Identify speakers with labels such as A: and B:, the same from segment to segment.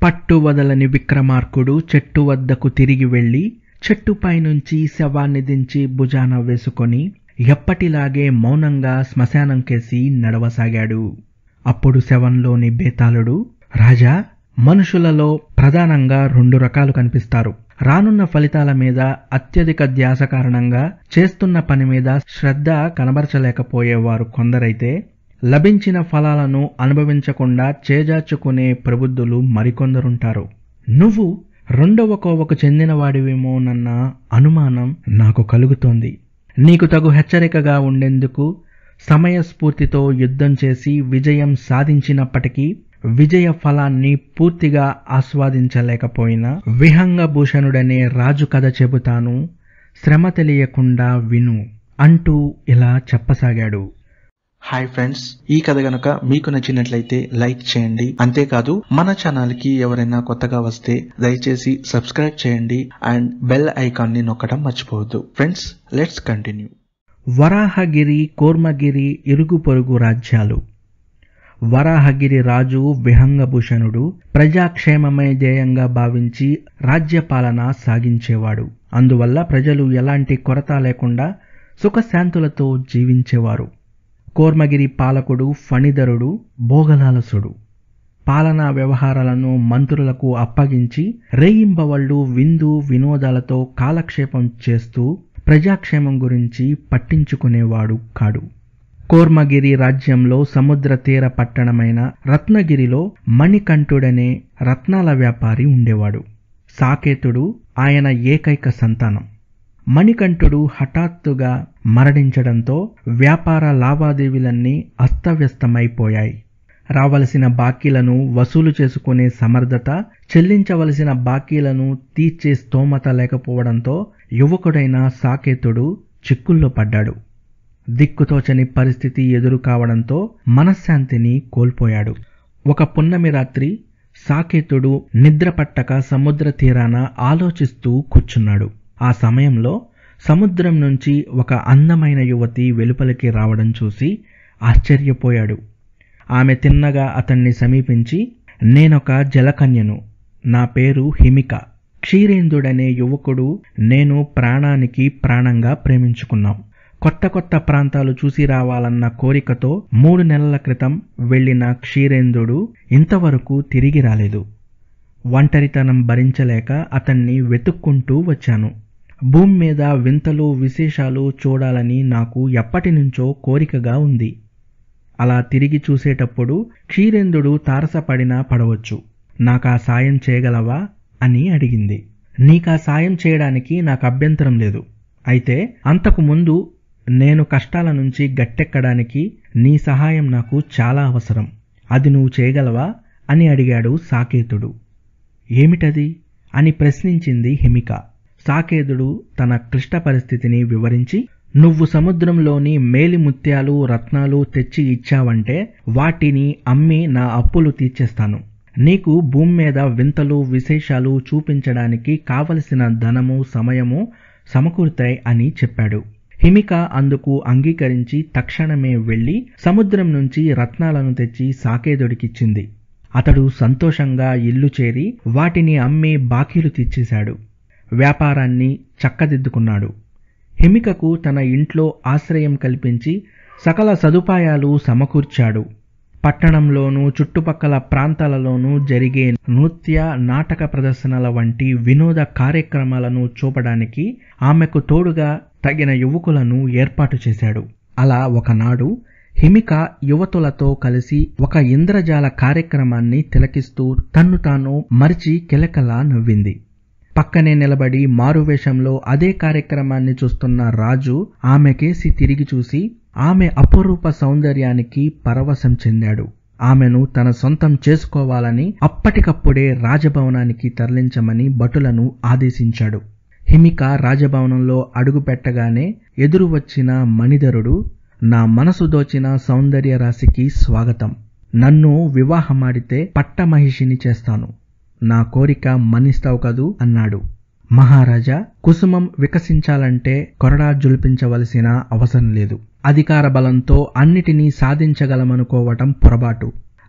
A: పట్టు వదలని విక్రమార్కుడు చెట్టు వద్దకు తిరిగి వెళ్ళి చెట్టుపై నుంచి శవాన్ని దించి భుజాన వేసుకొని ఎప్పటిలాగే మౌనంగా శ్మశానం కేసి నడవసాగాడు అప్పుడు శవంలోని బేతాళుడు రాజా మనుషులలో ప్రధానంగా రెండు రకాలు కనిపిస్తారు రానున్న ఫలితాల మీద అత్యధిక ధ్యాస కారణంగా చేస్తున్న పని మీద శ్రద్ధ కనబరచలేకపోయేవారు కొందరైతే లభించిన ఫలాలను అనుభవించకుండా చేజార్చుకునే ప్రబుద్ధులు మరికొందరుంటారు నువ్వు రెండవ కోవకు చెందినవాడివేమోనన్న అనుమానం నాకు కలుగుతోంది నీకు తగు హెచ్చరికగా ఉండేందుకు సమయస్ఫూర్తితో యుద్ధం చేసి విజయం సాధించినప్పటికీ విజయ ఫలాన్ని పూర్తిగా ఆస్వాదించలేకపోయినా విహంగభూషణుడనే రాజు కథ చెబుతాను శ్రమ తెలియకుండా విను అంటూ ఇలా చెప్పసాగాడు
B: హాయ్ ఫ్రెండ్స్ ఈ కథ గనుక మీకు నచ్చినట్లయితే లైక్ చేయండి అంతేకాదు మన ఛానల్ కి ఎవరైనా కొత్తగా వస్తే దయచేసి సబ్స్క్రైబ్ చేయండి అండ్ బెల్ ఐకాన్ ని నొక్కడం మర్చిపోవద్దు friends let's continue
A: Varahagiri Kurmagiri ఇరుగు పొరుగు రాజ్యాలు వరాహగిరి రాజు విహంగభూషణుడు ప్రజాక్షేమమే ధ్యేయంగా భావించి రాజ్యపాలన సాగించేవాడు అందువల్ల ప్రజలు ఎలాంటి కొరత లేకుండా సుఖశాంతులతో జీవించేవారు కోర్మగిరి పాలకుడు ఫణిధరుడు భోగలాలసుడు పాలనా వ్యవహారాలను మంత్రులకు అప్పగించి రేయింబవళ్ళు విందు వినోదాలతో కాలక్షేపం చేస్తూ ప్రజాక్షేమం గురించి పట్టించుకునేవాడు కాడు కోర్మగిరి రాజ్యంలో సముద్ర తీర పట్టణమైన రత్నగిరిలో మణికంఠుడనే రత్నాల వ్యాపారి ఉండేవాడు సాకేతుడు ఆయన ఏకైక సంతానం మణికంఠుడు హఠాత్తుగా మరణించడంతో వ్యాపార లావాదేవీలన్నీ అస్తవ్యస్తమైపోయాయి రావలసిన బాకీలను వసూలు చేసుకునే సమర్థత చెల్లించవలసిన బాకీలను తీర్చే స్తోమత లేకపోవడంతో యువకుడైన సాకేతుడు చిక్కుల్లో పడ్డాడు దిక్కుతోచని పరిస్థితి ఎదురు కావడంతో మనశ్శాంతిని కోల్పోయాడు ఒక పున్నమి రాత్రి సాకేతుడు నిద్రపట్టక సముద్ర తీరాన ఆలోచిస్తూ కూర్చున్నాడు ఆ సమయంలో సముద్రం నుంచి ఒక అందమైన యువతి వెలుపలికి రావడం చూసి ఆశ్చర్యపోయాడు ఆమె తిన్నగా అతన్ని సమీపించి నేనొక జలకన్యను నా పేరు హిమిక క్షీరేంద్రుడనే యువకుడు నేను ప్రాణానికి ప్రాణంగా ప్రేమించుకున్నాం కొత్త కొత్త ప్రాంతాలు చూసి రావాలన్న కోరికతో మూడు నెలల క్రితం వెళ్ళిన క్షీరేంద్రుడు ఇంతవరకు తిరిగి రాలేదు ఒంటరితనం భరించలేక అతన్ని వెతుక్కుంటూ వచ్చాను భూమి మీద వింతలు విశేషాలు చూడాలని నాకు ఎప్పటి నుంచో కోరికగా ఉంది అలా తిరిగి చూసేటప్పుడు క్షీరేంద్రుడు తారసపడినా పడవచ్చు నాకా సాయం చేయగలవా అని అడిగింది నీకా సాయం చేయడానికి నాకు అభ్యంతరం లేదు అయితే అంతకు ముందు నేను కష్టాల నుంచి గట్టెక్కడానికి నీ సహాయం నాకు చాలా అవసరం అది నువ్వు చేయగలవా అని అడిగాడు సాకేతుడు ఏమిటది అని ప్రశ్నించింది హిమిక సాకేతుడు తన క్లిష్ట పరిస్థితిని వివరించి నువ్వు సముద్రంలోని మేలి ముత్యాలు రత్నాలు తెచ్చి ఇచ్చావంటే వాటిని అమ్మి నా అప్పులు తీర్చేస్తాను నీకు భూమి మీద వింతలు విశేషాలు చూపించడానికి కావలసిన ధనము సమయము సమకూరుతాయి అని చెప్పాడు హిమిక అందుకు అంగీకరించి తక్షణమే వెళ్ళి సముద్రం నుంచి రత్నాలను తెచ్చి సాకేతుడికిచ్చింది అతడు సంతోషంగా ఇల్లు చేరి వాటిని అమ్మి బాకీలు తీర్చేశాడు వ్యాపారాన్ని చక్కదిద్దుకున్నాడు హిమికకు తన ఇంట్లో ఆశ్రయం కల్పించి సకల సదుపాయాలు సమకూర్చాడు పట్టణంలోనూ చుట్టుపక్కల ప్రాంతాలలోనూ జరిగే నృత్య నాటక ప్రదర్శనల వంటి వినోద కార్యక్రమాలను చూపడానికి ఆమెకు తోడుగా తగిన యువకులను ఏర్పాటు చేశాడు అలా ఒకనాడు హిమిక యువతులతో కలిసి ఒక ఇంద్రజాల కార్యక్రమాన్ని తిలకిస్తూ తన్ను తాను మరిచి కిలకలా నవ్వింది పక్కనే నిలబడి మారువేషంలో అదే కార్యక్రమాన్ని చూస్తున్న రాజు ఆమెకేసి తిరిగి చూసి ఆమె అపురూప సౌందర్యానికి పరవశం చెందాడు ఆమెను తన సొంతం చేసుకోవాలని అప్పటికప్పుడే రాజభవనానికి తరలించమని భటులను ఆదేశించాడు హిమిక రాజభవనంలో అడుగుపెట్టగానే ఎదురు వచ్చిన మణిధరుడు నా మనసు దోచిన సౌందర్య రాశికి స్వాగతం నన్ను వివాహమాడితే పట్టమహిషిని చేస్తాను నా కోరిక మన్నిస్తావు కదూ అన్నాడు మహారాజా కుసుమం వికసించాలంటే కొరడా జుల్పించవలసిన అవసరం లేదు అధికార బలంతో అన్నిటినీ సాధించగలమనుకోవటం పొరపాటు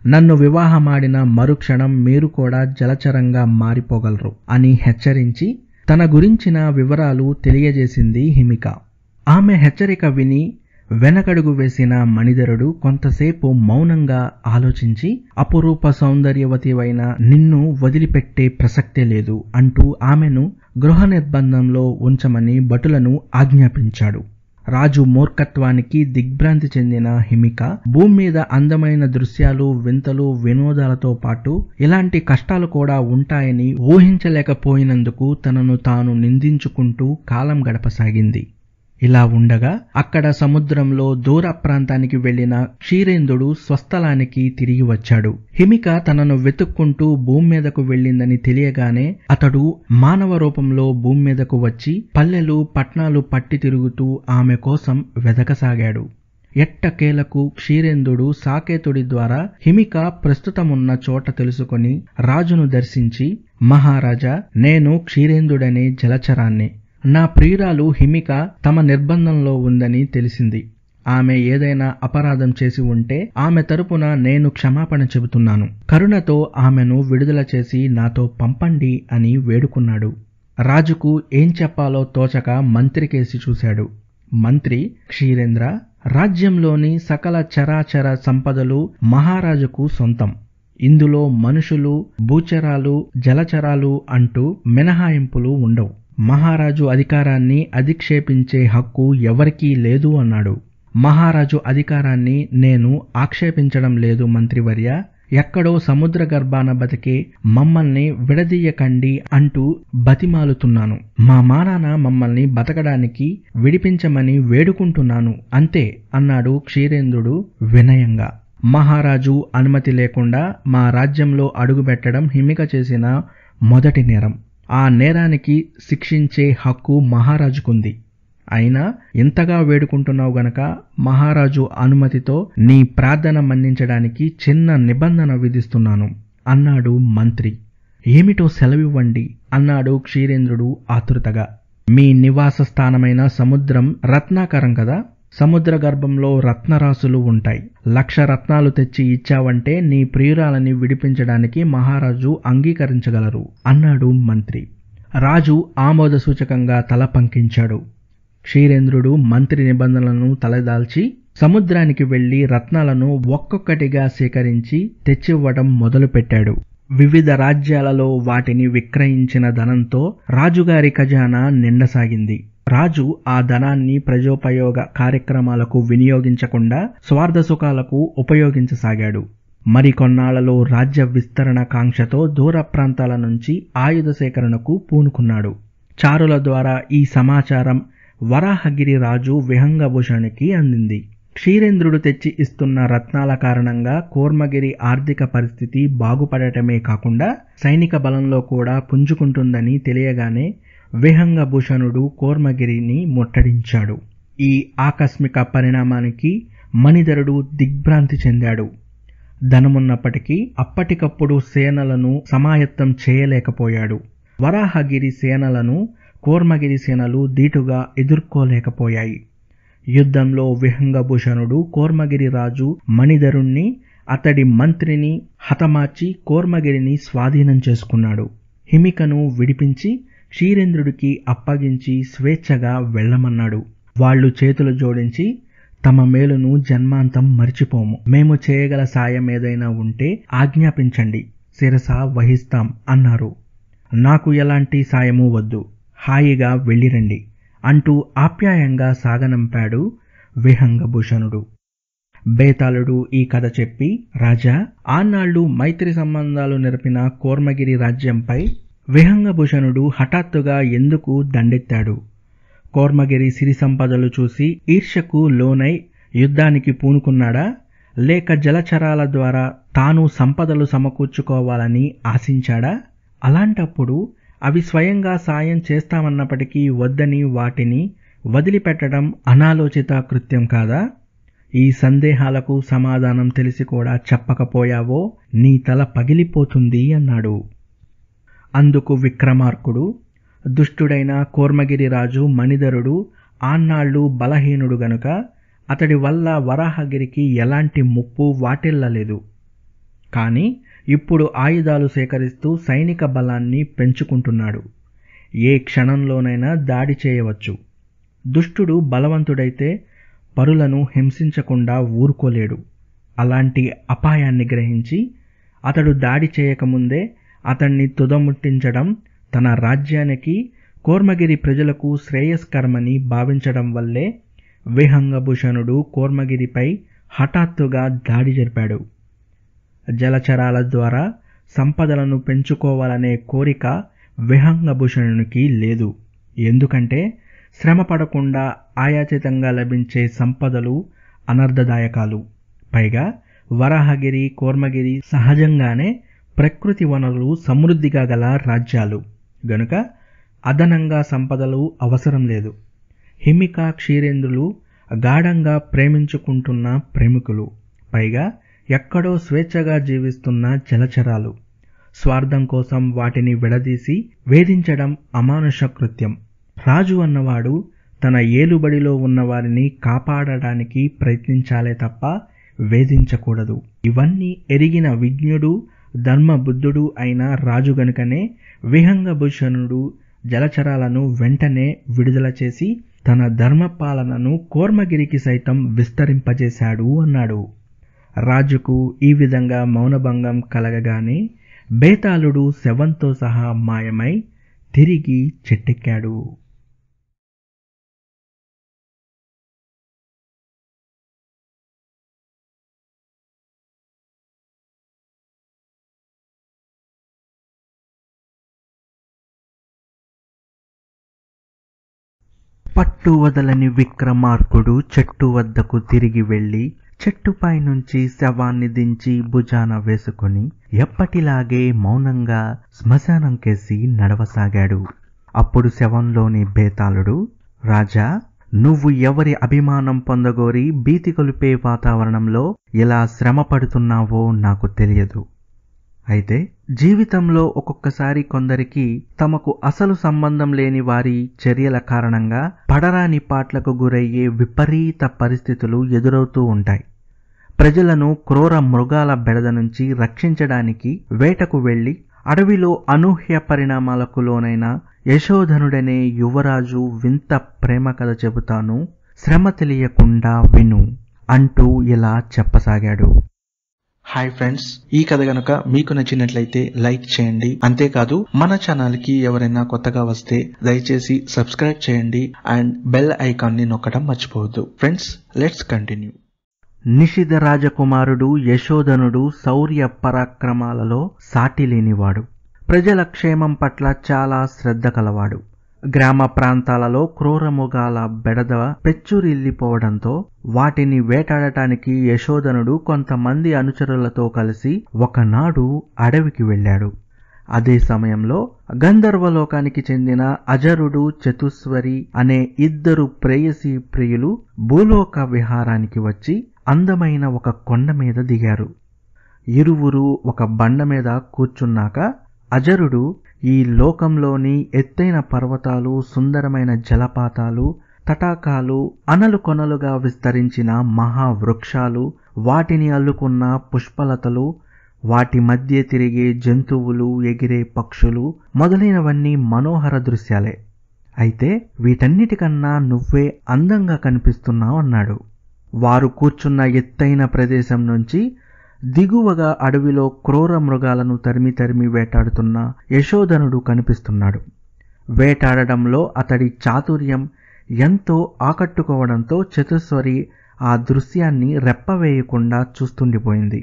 A: నన్ను వివాహమాడిన మరుక్షణం మీరు కూడా జలచరంగా మారిపోగలరు అని హెచ్చరించి తన గురించిన వివరాలు తెలియజేసింది హిమిక ఆమె హెచ్చరిక విని వెనకడుగు వేసిన మణిధరుడు కొంతసేపు మౌనంగా ఆలోచించి అపురూప సౌందర్యవతివైన నిన్ను వదిలిపెట్టే ప్రసక్తే లేదు అంటూ ఆమెను గృహ నిర్బంధంలో ఉంచమని భటులను ఆజ్ఞాపించాడు రాజు మూర్ఖత్వానికి దిగ్భ్రాంతి చెందిన హిమిక భూమి మీద అందమైన దృశ్యాలు వింతలు వినోదాలతో పాటు ఇలాంటి కష్టాలు కూడా ఉంటాయని ఊహించలేకపోయినందుకు తనను తాను నిందించుకుంటూ కాలం గడపసాగింది ఇలా ఉండగా అక్కడ సముద్రంలో దూర ప్రాంతానికి వెళ్లిన క్షీరేంద్రుడు స్వస్థలానికి తిరిగి వచ్చాడు హిమిక తనను వెతుక్కుంటూ భూమి మీదకు వెళ్ళిందని తెలియగానే అతడు మానవ రూపంలో భూమి మీదకు వచ్చి పల్లెలు పట్నాలు పట్టి తిరుగుతూ ఆమె కోసం వెదకసాగాడు ఎట్టకేలకు క్షీరేంద్రుడు సాకేతుడి ద్వారా హిమిక ప్రస్తుతమున్న చోట తెలుసుకొని రాజును దర్శించి మహారాజా నేను క్షీరేంద్రుడనే జలచరాన్ని నా ప్రియురాలు హిమిక తమ నిర్బంధంలో ఉందని తెలిసింది ఆమె ఏదైనా అపరాధం చేసి ఉంటే ఆమె తరపున నేను క్షమాపణ చెబుతున్నాను కరుణతో ఆమెను విడుదల చేసి నాతో పంపండి అని వేడుకున్నాడు రాజుకు ఏం చెప్పాలో తోచక మంత్రికేసి చూశాడు మంత్రి క్షీరేంద్ర రాజ్యంలోని సకల చరాచర సంపదలు మహారాజుకు సొంతం ఇందులో మనుషులు భూచరాలు జలచరాలు అంటూ మినహాయింపులు ఉండవు మహారాజు అధికారాన్ని అధిక్షేపించే హక్కు ఎవరికీ లేదు అన్నాడు మహారాజు అధికారాన్ని నేను ఆక్షేపించడం లేదు మంత్రివర్య ఎక్కడో సముద్ర గర్భాన బతికే మమ్మల్ని విడదీయకండి అంటూ బతిమాలుతున్నాను మా మానాన మమ్మల్ని బతకడానికి విడిపించమని వేడుకుంటున్నాను అంతే అన్నాడు క్షీరేంద్రుడు వినయంగా మహారాజు అనుమతి లేకుండా మా రాజ్యంలో అడుగుపెట్టడం హిమిక చేసిన మొదటి నేరం ఆ నేరానికి శిక్షించే హక్కు మహారాజుకుంది అయినా ఇంతగా వేడుకుంటున్నావు గనక మహారాజు అనుమతితో నీ ప్రార్థన మన్నించడానికి చిన్న నిబంధన విధిస్తున్నాను అన్నాడు మంత్రి ఏమిటో సెలవివ్వండి అన్నాడు క్షీరేంద్రుడు ఆతృతగా మీ నివాస స్థానమైన సముద్రం రత్నాకరం కదా సముద్ర గర్భంలో రత్నరాసులు ఉంటాయి లక్ష రత్నాలు తెచ్చి ఇచ్చావంటే నీ ప్రియురాలని విడిపించడానికి మహారాజు అంగీకరించగలరు అన్నాడు మంత్రి రాజు ఆమోద సూచకంగా తల పంకించాడు క్షీరేంద్రుడు మంత్రి నిబంధనలను తలదాల్చి సముద్రానికి వెళ్లి రత్నాలను ఒక్కొక్కటిగా సేకరించి తెచ్చివ్వడం మొదలుపెట్టాడు వివిధ రాజ్యాలలో వాటిని విక్రయించిన ధనంతో రాజుగారి ఖజానా నిండసాగింది రాజు ఆ ధనాన్ని ప్రజోపయోగ కార్యక్రమాలకు వినియోగించకుండా స్వార్థ సుఖాలకు ఉపయోగించసాగాడు మరికొన్నాళ్లలో రాజ్య విస్తరణ కాంక్షతో దూర ప్రాంతాల నుంచి ఆయుధ సేకరణకు పూనుకున్నాడు చారుల ద్వారా ఈ సమాచారం వరాహగిరి రాజు విహంగభూషణికి అందింది క్షీరేంద్రుడు తెచ్చి ఇస్తున్న రత్నాల కారణంగా కోర్మగిరి ఆర్థిక పరిస్థితి బాగుపడటమే కాకుండా సైనిక బలంలో కూడా పుంజుకుంటుందని తెలియగానే విహంగభూషణుడు కోర్మగిరిని ముట్టడించాడు ఈ ఆకస్మిక పరిణామానికి మణిధరుడు దిగ్భ్రాంతి చెందాడు ధనమున్నప్పటికీ అప్పటికప్పుడు సేనలను సమాయత్తం చేయలేకపోయాడు వరాహగిరి సేనలను కోర్మగిరి సేనలు దీటుగా ఎదుర్కోలేకపోయాయి యుద్ధంలో విహంగభూషణుడు కోర్మగిరి రాజు మణిధరుణ్ణి అతడి మంత్రిని హతమార్చి కోర్మగిరిని స్వాధీనం చేసుకున్నాడు హిమికను విడిపించి క్షీరేంద్రుడికి అప్పగించి స్వేచ్ఛగా వెళ్ళమన్నాడు వాళ్ళు చేతులు జోడించి తమ మేలును జన్మాంతం మరిచిపోము మేము చేయగల సాయం ఏదైనా ఉంటే ఆజ్ఞాపించండి శిరస వహిస్తాం అన్నారు నాకు ఎలాంటి సాయము వద్దు హాయిగా వెళ్ళిరండి అంటూ ఆప్యాయంగా సాగనంపాడు విహంగభూషణుడు బేతాళుడు ఈ కథ చెప్పి రాజా ఆనాళ్లు మైత్రి సంబంధాలు నెరపిన కోర్మగిరి రాజ్యంపై విహంగభూషణుడు హఠాత్తుగా ఎందుకు దండెత్తాడు కోర్మగిరి సిరి సంపదలు చూసి ఈర్ష్యకు లోనై యుద్ధానికి పూనుకున్నాడా లేక జలచరాల ద్వారా తాను సంపదలు సమకూర్చుకోవాలని ఆశించాడా అలాంటప్పుడు అవి స్వయంగా సాయం చేస్తామన్నప్పటికీ వద్దని వాటిని వదిలిపెట్టడం అనాలోచిత కృత్యం కాదా ఈ సందేహాలకు సమాధానం తెలిసి కూడా చెప్పకపోయావో నీ తల పగిలిపోతుంది అన్నాడు అందుకు విక్రమార్కుడు దుష్టుడైన కోర్మగిరి రాజు మణిధరుడు ఆన్నాళ్ళు బలహీనుడు గనుక అతడి వల్ల వరాహగిరికి ఎలాంటి ముప్పు వాటిల్లలేదు కానీ ఇప్పుడు ఆయుధాలు సేకరిస్తూ సైనిక బలాన్ని పెంచుకుంటున్నాడు ఏ క్షణంలోనైనా దాడి చేయవచ్చు దుష్టుడు బలవంతుడైతే పరులను హింసించకుండా ఊరుకోలేడు అలాంటి అపాయాన్ని గ్రహించి అతడు దాడి చేయకముందే అతన్ని తుదముట్టించడం తన రాజ్యానికి కోర్మగిరి ప్రజలకు శ్రేయస్కరమని భావించడం వల్లే విహంగభూషణుడు కోర్మగిరిపై హఠాత్తుగా దాడి జరిపాడు జలచరాల ద్వారా సంపదలను పెంచుకోవాలనే కోరిక విహంగభూషణునికి లేదు ఎందుకంటే శ్రమ పడకుండా ఆయాచితంగా లభించే సంపదలు అనర్థదాయకాలు పైగా వరాహగిరి కోర్మగిరి సహజంగానే ప్రకృతి వనరులు సమృద్ధిగా గల రాజ్యాలు గనుక అదనంగా సంపదలు అవసరం లేదు హిమిక క్షీరేంద్రులు గాఢంగా ప్రేమించుకుంటున్న ప్రేమికులు పైగా ఎక్కడో స్వేచ్ఛగా జీవిస్తున్న జలచరాలు స్వార్థం కోసం వాటిని విడదీసి వేధించడం అమానుష కృత్యం రాజు అన్నవాడు తన ఏలుబడిలో ఉన్నవారిని కాపాడడానికి ప్రయత్నించాలే తప్ప వేధించకూడదు ఇవన్నీ ఎరిగిన విజ్ఞుడు ధర్మబుద్ధుడు అయిన రాజు గనుకనే విహంగభూషణుడు జలచరాలను వెంటనే విడుదల చేసి తన ధర్మపాలనను కోర్మగిరికి సైతం విస్తరింపజేశాడు అన్నాడు రాజుకు ఈ విధంగా మౌనభంగం కలగగానే బేతాళుడు శవంతో సహా మాయమై తిరిగి చెట్టెక్కాడు పట్టు వదలని విక్రమార్కుడు చెట్టు వద్దకు తిరిగి వెళ్ళి చెట్టుపై నుంచి శవాన్ని దించి భుజాన వేసుకుని ఎప్పటిలాగే మౌనంగా శ్మశానం కేసి నడవసాగాడు అప్పుడు శవంలోని బేతాళుడు రాజా నువ్వు ఎవరి అభిమానం పొందగోరి భీతి కొలిపే వాతావరణంలో ఎలా శ్రమ పడుతున్నావో నాకు తెలియదు అయితే జీవితంలో ఒక్కొక్కసారి కొందరికి తమకు అసలు సంబంధం లేని వారి చర్యల కారణంగా పడరాని పాట్లకు గురయ్యే విపరీత పరిస్థితులు ఎదురవుతూ ఉంటాయి ప్రజలను క్రూర మృగాల బెడద నుంచి రక్షించడానికి వేటకు వెళ్లి అడవిలో అనూహ్య పరిణామాలకు లోనైన యశోధనుడనే యువరాజు వింత ప్రేమ కథ చెబుతాను శ్రమ తెలియకుండా విను అంటూ ఇలా చెప్పసాగాడు
B: హాయ్ ఫ్రెండ్స్ ఈ కథ గనుక మీకు నచ్చినట్లయితే లైక్ చేయండి అంతేకాదు మన ఛానల్ కి ఎవరైనా కొత్తగా వస్తే దయచేసి సబ్స్క్రైబ్ చేయండి అండ్ బెల్ ఐకాన్ ని నొక్కడం మర్చిపోవద్దు ఫ్రెండ్స్ లెట్స్ కంటిన్యూ
A: నిషిధ రాజకుమారుడు యశోధనుడు శౌర్య పరాక్రమాలలో సాటి లేనివాడు ప్రజల క్షేమం పట్ల చాలా శ్రద్ధ కలవాడు గ్రామ ప్రాంతాలలో క్రూరముగాల బెడద పెచ్చురిల్లిపోవడంతో వాటిని వేటాడటానికి యశోధనుడు కొంతమంది అనుచరులతో కలిసి ఒకనాడు అడవికి వెళ్ళాడు అదే సమయంలో గంధర్వలోకానికి చెందిన అజరుడు చతుస్వరి అనే ఇద్దరు ప్రేయసీ ప్రియులు భూలోక విహారానికి వచ్చి అందమైన ఒక కొండ మీద దిగారు ఇరువురు ఒక బండ మీద కూర్చున్నాక అజరుడు ఈ లోకంలోని ఎత్తైన పర్వతాలు సుందరమైన జలపాతాలు తటాకాలు అనలు కొనలుగా విస్తరించిన మహావృక్షాలు వాటిని అల్లుకున్న పుష్పలతలు వాటి మధ్య తిరిగే జంతువులు ఎగిరే పక్షులు మొదలైనవన్నీ మనోహర దృశ్యాలే అయితే వీటన్నిటికన్నా నువ్వే అందంగా కనిపిస్తున్నావు అన్నాడు వారు కూర్చున్న ఎత్తైన ప్రదేశం నుంచి దిగువగా అడవిలో క్రూర మృగాలను తరిమి తరిమి వేటాడుతున్న యశోధనుడు కనిపిస్తున్నాడు వేటాడడంలో అతడి చాతుర్యం ఎంతో ఆకట్టుకోవడంతో చతుస్వరి ఆ దృశ్యాన్ని రెప్పవేయకుండా చూస్తుండిపోయింది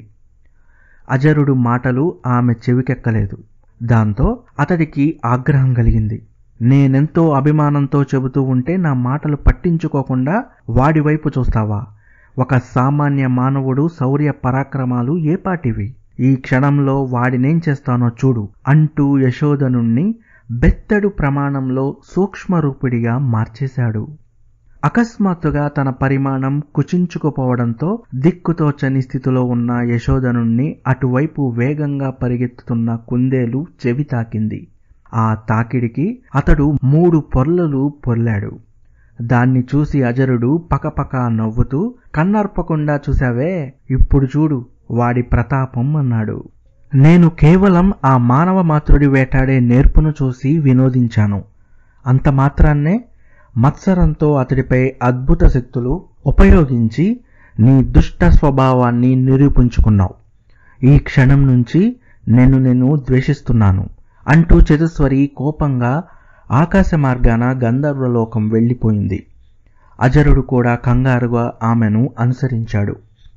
A: అజరుడు మాటలు ఆమె చెవికెక్కలేదు దాంతో అతడికి ఆగ్రహం కలిగింది నేనెంతో అభిమానంతో చెబుతూ ఉంటే నా మాటలు పట్టించుకోకుండా వాడి వైపు చూస్తావా ఒక సామాన్య మానవుడు శౌర్య పరాక్రమాలు ఏపాటివి ఈ క్షణంలో వాడినేం చేస్తానో చూడు అంటూ యశోధనుణ్ణి బెత్తడు ప్రమాణంలో సూక్ష్మరూపుడిగా మార్చేశాడు అకస్మాత్తుగా తన పరిమాణం కుచించుకుపోవడంతో దిక్కుతోచని స్థితిలో ఉన్న యశోధనుణ్ణి అటువైపు వేగంగా పరిగెత్తుతున్న కుందేలు చెవి తాకింది ఆ తాకిడికి అతడు మూడు పొర్లలు పొర్లాడు దాన్ని చూసి అజరుడు పకపక నవ్వుతూ కన్నర్పకుండా చూశావే ఇప్పుడు చూడు వాడి ప్రతాపం అన్నాడు నేను కేవలం ఆ మానవ మాతృడి వేటాడే నేర్పును చూసి వినోదించాను అంత మాత్రాన్నే మత్సరంతో అతడిపై అద్భుత శక్తులు ఉపయోగించి నీ దుష్ట స్వభావాన్ని నిరూపించుకున్నావు ఈ క్షణం నుంచి నేను నేను ద్వేషిస్తున్నాను అంటూ చతుస్వరి కోపంగా ఆకాశ మార్గాన గంధర్వలోకం వెళ్ళిపోయింది అజరుడు కూడా కంగారుగా ఆమెను అనుసరించాడు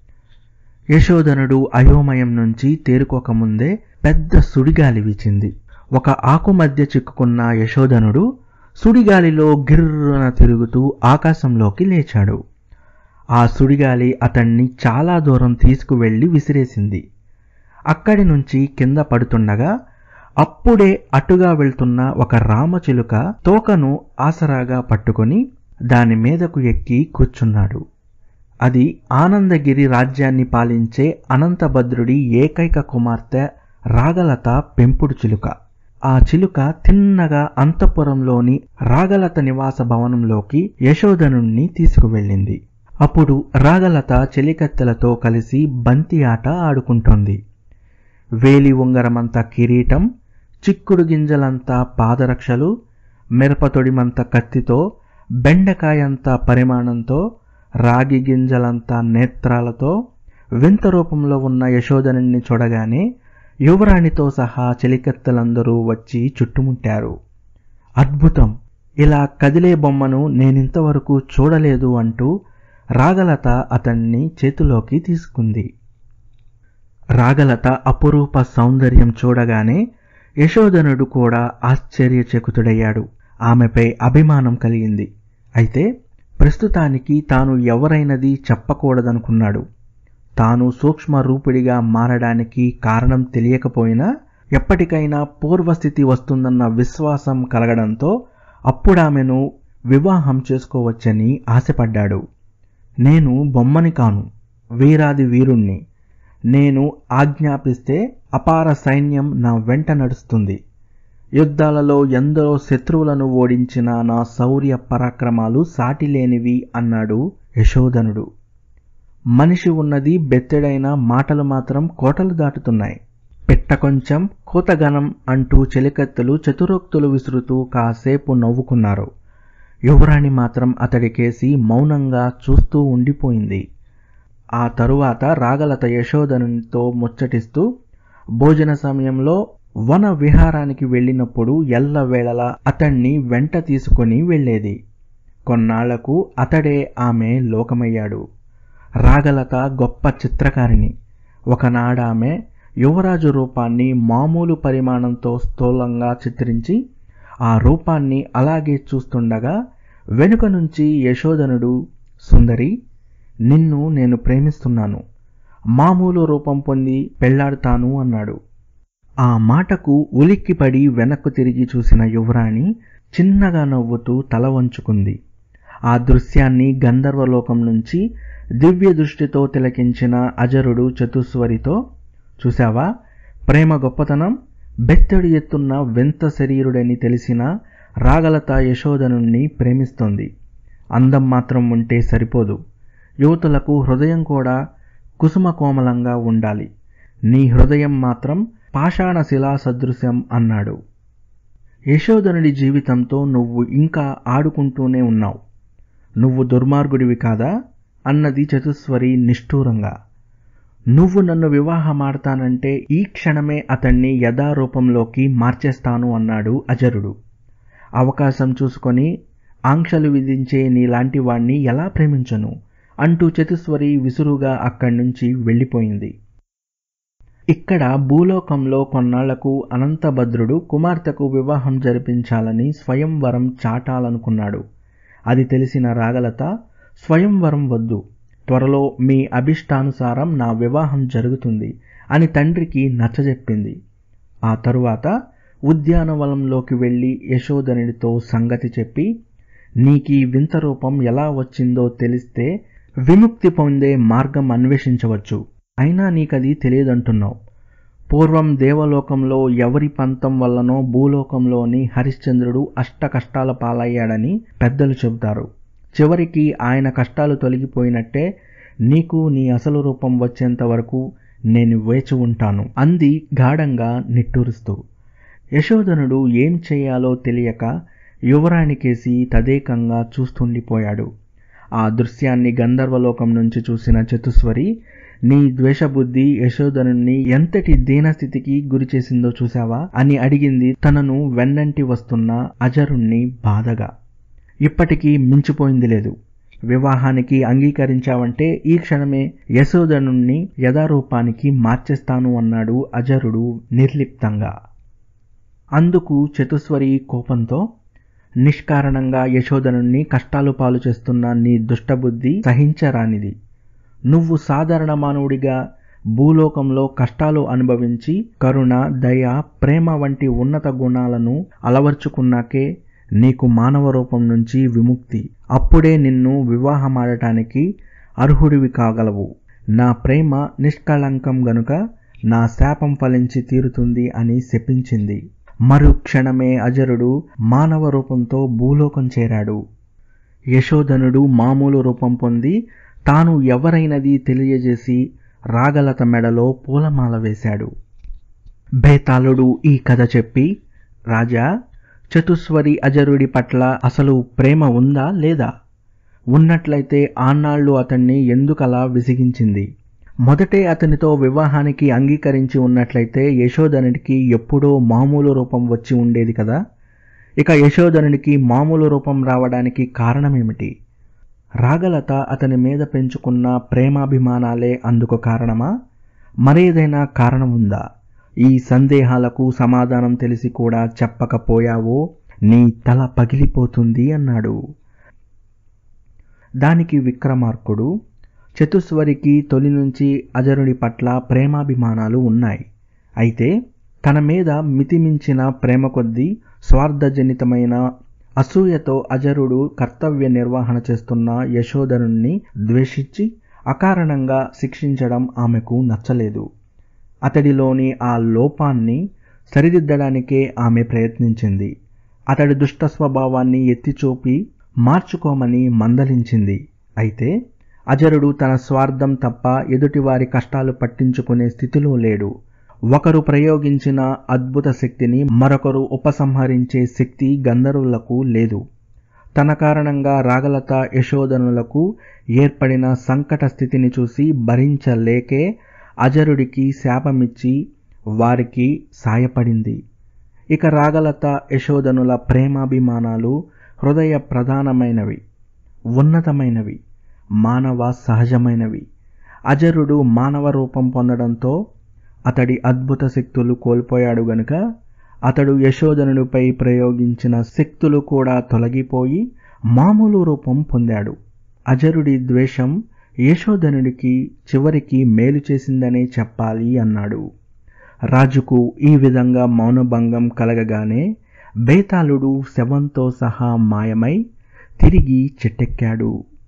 A: యశోధనుడు అయోమయం నుంచి తేరుకోకముందే పెద్ద సుడిగాలి వీచింది ఒక ఆకు మధ్య చిక్కుకున్న యశోధనుడు సుడిగాలిలో గిర్రున తిరుగుతూ ఆకాశంలోకి లేచాడు ఆ సుడిగాలి అతన్ని చాలా దూరం తీసుకువెళ్లి విసిరేసింది అక్కడి నుంచి కింద పడుతుండగా అప్పుడే అటుగా వెళ్తున్న ఒక రామచిలుక తోకను ఆసరాగా పట్టుకొని దాని మీదకు ఎక్కి కూర్చున్నాడు అది ఆనందగిరి రాజ్యాన్ని పాలించే అనంతభద్రుడి ఏకైక కుమార్తె రాగలత పెంపుడు చిలుక ఆ చిలుక తిన్నగా అంతఃపురంలోని రాగలత నివాస భవనంలోకి యశోధనుణ్ణి తీసుకువెళ్ళింది అప్పుడు రాగలత చెలికత్తెలతో కలిసి బంతి ఆట ఆడుకుంటోంది వేలి ఉంగరమంత కిరీటం చిక్కుడు గింజలంత పాదరక్షలు మిరపతొడిమంత కత్తితో బెండకాయంత పరిమాణంతో రాగి గింజలంత నేత్రాలతో వింత రూపంలో ఉన్న యశోధనుణ్ణి చూడగానే యువరాణితో సహా చెలికత్తెలందరూ వచ్చి చుట్టుముట్టారు అద్భుతం ఇలా కదిలే బొమ్మను నేనింతవరకు చూడలేదు అంటూ రాగలత అతన్ని చేతిలోకి తీసుకుంది రాగలత అపురూప సౌందర్యం చూడగానే యశోధనుడు కూడా ఆశ్చర్యచకితుడయ్యాడు ఆమెపై అభిమానం కలిగింది అయితే ప్రస్తుతానికి తాను ఎవరైనది చెప్పకూడదనుకున్నాడు తాను సూక్ష్మ రూపిడిగా మారడానికి కారణం తెలియకపోయినా ఎప్పటికైనా పూర్వస్థితి వస్తుందన్న విశ్వాసం కలగడంతో అప్పుడామెను వివాహం చేసుకోవచ్చని ఆశపడ్డాడు నేను బొమ్మని కాను వీరాది వీరుణ్ణి నేను ఆజ్ఞాపిస్తే అపార సైన్యం నా వెంట నడుస్తుంది యుద్ధాలలో ఎందరో శత్రువులను ఓడించిన నా శౌర్య పరాక్రమాలు సాటిలేనివి అన్నాడు యశోధనుడు మనిషి ఉన్నది బెత్తెడైన మాటలు మాత్రం కోటలు దాటుతున్నాయి పిట్ట కొంచెం కూతగనం అంటూ చెలికత్తెలు చతురోక్తులు విసురుతూ కాసేపు నవ్వుకున్నారు యువరాణి మాత్రం అతడికేసి మౌనంగా చూస్తూ ఉండిపోయింది ఆ తరువాత రాగలత యశోధనునితో ముచ్చటిస్తూ భోజన సమయంలో వన విహారానికి వెళ్ళినప్పుడు ఎల్లవేళలా అతణ్ణి వెంట తీసుకొని వెళ్ళేది కొన్నాళ్లకు అతడే ఆమె లోకమయ్యాడు రాగలత గొప్ప చిత్రకారిణి ఒకనాడామె యువరాజు రూపాన్ని మామూలు పరిమాణంతో స్థూలంగా చిత్రించి ఆ రూపాన్ని అలాగే చూస్తుండగా వెనుక నుంచి యశోధనుడు సుందరి నిన్ను నేను ప్రేమిస్తున్నాను మామూలు రూపం పొంది పెళ్లాడుతాను అన్నాడు ఆ మాటకు ఉలిక్కిపడి వెనక్కు తిరిగి చూసిన యువరాణి చిన్నగా నవ్వుతూ తల వంచుకుంది ఆ దృశ్యాన్ని గంధర్వలోకం నుంచి దివ్య దృష్టితో తిలకించిన అజరుడు చతుస్వరితో చూశావా ప్రేమ గొప్పతనం బెత్తడి ఎత్తున్న వింత శరీరుడని తెలిసిన రాగలత యశోధనుణ్ణి ప్రేమిస్తోంది అందం మాత్రం ఉంటే సరిపోదు యువతులకు హృదయం కూడా కుసుమ కోమలంగా ఉండాలి నీ హృదయం మాత్రం పాషాణ శిలా సదృశ్యం అన్నాడు యశోధనుడి జీవితంతో నువ్వు ఇంకా ఆడుకుంటూనే ఉన్నావు నువ్వు దుర్మార్గుడివి కాదా అన్నది చతుస్వరి నిష్ఠూరంగా నువ్వు నన్ను వివాహమాడతానంటే ఈ క్షణమే అతన్ని యథారూపంలోకి మార్చేస్తాను అన్నాడు అజరుడు అవకాశం చూసుకొని ఆంక్షలు విధించే నీలాంటి వాణ్ణి ఎలా ప్రేమించను అంటూ చతుస్వరి విసురుగా అక్కడి నుంచి వెళ్ళిపోయింది ఇక్కడ భూలోకంలో కొన్నాళ్లకు అనంతభద్రుడు కుమార్తెకు వివాహం జరిపించాలని స్వయంవరం చాటాలనుకున్నాడు అది తెలిసిన రాగలత స్వయంవరం వద్దు త్వరలో మీ అభిష్టానుసారం నా వివాహం జరుగుతుంది అని తండ్రికి నచ్చజెప్పింది ఆ తరువాత ఉద్యానవనంలోకి వెళ్ళి యశోధనుడితో సంగతి చెప్పి నీకీ వింత రూపం ఎలా వచ్చిందో తెలిస్తే విముక్తి పొందే మార్గం అన్వేషించవచ్చు అయినా నీకది తెలియదంటున్నావు పూర్వం దేవలోకంలో ఎవరి పంతం వల్లనో భూలోకంలోని హరిశ్చంద్రుడు అష్ట కష్టాల పాలయ్యాడని పెద్దలు చెబుతారు చివరికి ఆయన కష్టాలు తొలగిపోయినట్టే నీకు నీ అసలు రూపం వచ్చేంత వరకు నేను వేచి ఉంటాను అంది గాఢంగా నిట్టూరుస్తూ యశోధనుడు ఏం చేయాలో తెలియక యువరాణికేసి తదేకంగా చూస్తుండిపోయాడు ఆ దృశ్యాన్ని గంధర్వలోకం నుంచి చూసిన చతుస్వరి నీ ద్వేషబుద్ధి యశోధనుణ్ణి ఎంతటి దీనస్థితికి గురి చేసిందో చూశావా అని అడిగింది తనను వెన్నంటి వస్తున్న అజరుణ్ణి బాధగా ఇప్పటికీ మించిపోయింది లేదు వివాహానికి అంగీకరించావంటే ఈ క్షణమే యశోధనుణ్ణి యథారూపానికి మార్చేస్తాను అన్నాడు అజరుడు నిర్లిప్తంగా అందుకు చతుస్వరి కోపంతో నిష్కారణంగా యశోధనుణ్ణి కష్టాలు పాలు చేస్తున్న నీ దుష్టబుద్ధి సహించరానిది నువ్వు సాధారణ మానవుడిగా భూలోకంలో కష్టాలు అనుభవించి కరుణ దయ ప్రేమ వంటి ఉన్నత గుణాలను అలవర్చుకున్నాకే నీకు మానవ రూపం నుంచి విముక్తి అప్పుడే నిన్ను వివాహమాడటానికి అర్హుడివి కాగలవు నా ప్రేమ నిష్కళంకం గనుక నా శాపం ఫలించి తీరుతుంది అని శపించింది మరు క్షణమే అజరుడు మానవ రూపంతో భూలోకం చేరాడు యశోధనుడు మామూలు రూపం పొంది తాను ఎవరైనది తెలియజేసి రాగలత మెడలో పూలమాల వేశాడు బేతాళుడు ఈ కథ చెప్పి రాజా చతుస్వరి అజరుడి పట్ల అసలు ప్రేమ ఉందా లేదా ఉన్నట్లయితే ఆన్నాళ్ళు అతన్ని ఎందుకలా విసిగించింది మొదటే అతనితో వివాహానికి అంగీకరించి ఉన్నట్లయితే యశోధనుడికి ఎప్పుడో మామూలు రూపం వచ్చి ఉండేది కదా ఇక యశోధనుడికి మామూలు రూపం రావడానికి కారణమేమిటి రాగలత అతని మీద పెంచుకున్న ప్రేమాభిమానాలే అందుకు కారణమా మరేదైనా కారణం ఉందా ఈ సందేహాలకు సమాధానం తెలిసి కూడా చెప్పకపోయావో నీ తల పగిలిపోతుంది అన్నాడు దానికి విక్రమార్కుడు చతుస్వరికి తొలి నుంచి అజరుడి పట్ల ప్రేమాభిమానాలు ఉన్నాయి అయితే తన మీద మితిమించిన ప్రేమ కొద్దీ స్వార్థజనితమైన అసూయతో అజరుడు కర్తవ్య నిర్వహణ చేస్తున్న యశోధరుణ్ణి ద్వేషించి అకారణంగా శిక్షించడం ఆమెకు నచ్చలేదు అతడిలోని ఆ లోపాన్ని సరిదిద్దడానికే ఆమె ప్రయత్నించింది అతడి దుష్ట స్వభావాన్ని ఎత్తిచూపి మార్చుకోమని మందలించింది అయితే అజరుడు తన స్వార్థం తప్ప ఎదుటివారి కష్టాలు పట్టించుకునే స్థితిలో లేడు ఒకరు ప్రయోగించిన అద్భుత శక్తిని మరొకరు ఉపసంహరించే శక్తి గంధర్వులకు లేదు తన కారణంగా రాగలత యశోధనులకు ఏర్పడిన సంకట స్థితిని చూసి భరించలేకే అజరుడికి శాపమిచ్చి వారికి సాయపడింది ఇక రాగలత యశోధనుల ప్రేమాభిమానాలు హృదయ ప్రధానమైనవి ఉన్నతమైనవి మానవ సహజమైనవి అజరుడు మానవ రూపం పొందడంతో అతడి అద్భుత శక్తులు కోల్పోయాడు గనుక అతడు యశోధనుడిపై ప్రయోగించిన శక్తులు కూడా తొలగిపోయి మామూలు రూపం పొందాడు అజరుడి ద్వేషం యశోధనుడికి చివరికి మేలు చేసిందనే చెప్పాలి అన్నాడు రాజుకు ఈ విధంగా మౌనభంగం కలగగానే బేతాళుడు శవంతో సహా మాయమై తిరిగి చెట్టెక్కాడు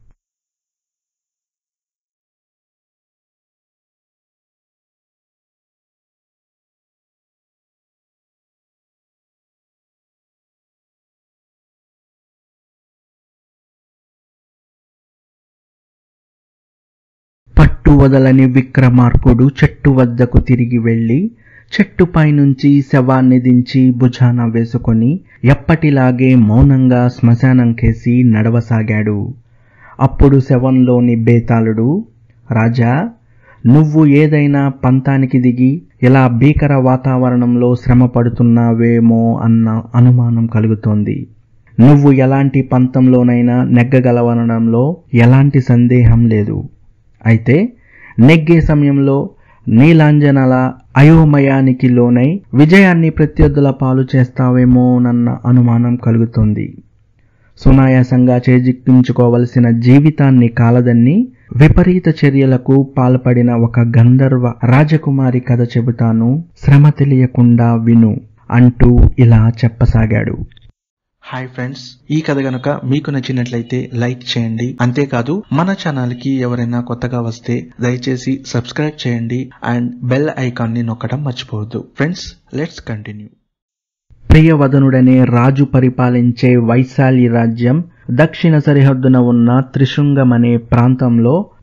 A: పట్టు వదలని విక్రమార్కుడు చెట్టు వద్దకు తిరిగి వెళ్ళి చెట్టుపై నుంచి శవాన్ని దించి భుజాన వేసుకొని ఎప్పటిలాగే మౌనంగా శ్మశానం కేసి నడవసాగాడు అప్పుడు శవంలోని బేతాళుడు రాజా నువ్వు ఏదైనా పంతానికి దిగి ఇలా భీకర వాతావరణంలో శ్రమ పడుతున్నావేమో అన్న అనుమానం కలుగుతోంది నువ్వు ఎలాంటి పంతంలోనైనా నెగ్గగలవనడంలో ఎలాంటి సందేహం లేదు అయితే నెగ్గే సమయంలో నీలాంజనల అయోమయానికి లోనై విజయాన్ని ప్రత్యర్థుల పాలు చేస్తావేమోనన్న అనుమానం కలుగుతోంది సునాయాసంగా చేజిక్కించుకోవలసిన జీవితాన్ని కాలదన్ని విపరీత చర్యలకు పాల్పడిన ఒక గంధర్వ రాజకుమారి కథ చెబుతాను శ్రమ తెలియకుండా విను అంటూ ఇలా చెప్పసాగాడు
B: హాయ్ ఫ్రెండ్స్ ఈ కథ గనుక మీకు నచ్చినట్లయితే లైక్ చేయండి అంతేకాదు మన ఛానల్ కి ఎవరైనా కొత్తగా వస్తే దయచేసి సబ్స్క్రైబ్ చేయండి అండ్ బెల్ ఐకాన్ ని నొక్కడం మర్చిపోవద్దు ఫ్రెండ్స్ లెట్స్ కంటిన్యూ
A: ప్రియవదనుడనే రాజు పరిపాలించే వైశాలి రాజ్యం దక్షిణ సరిహద్దున ఉన్న త్రిశృంగం అనే ప్రాంతంలో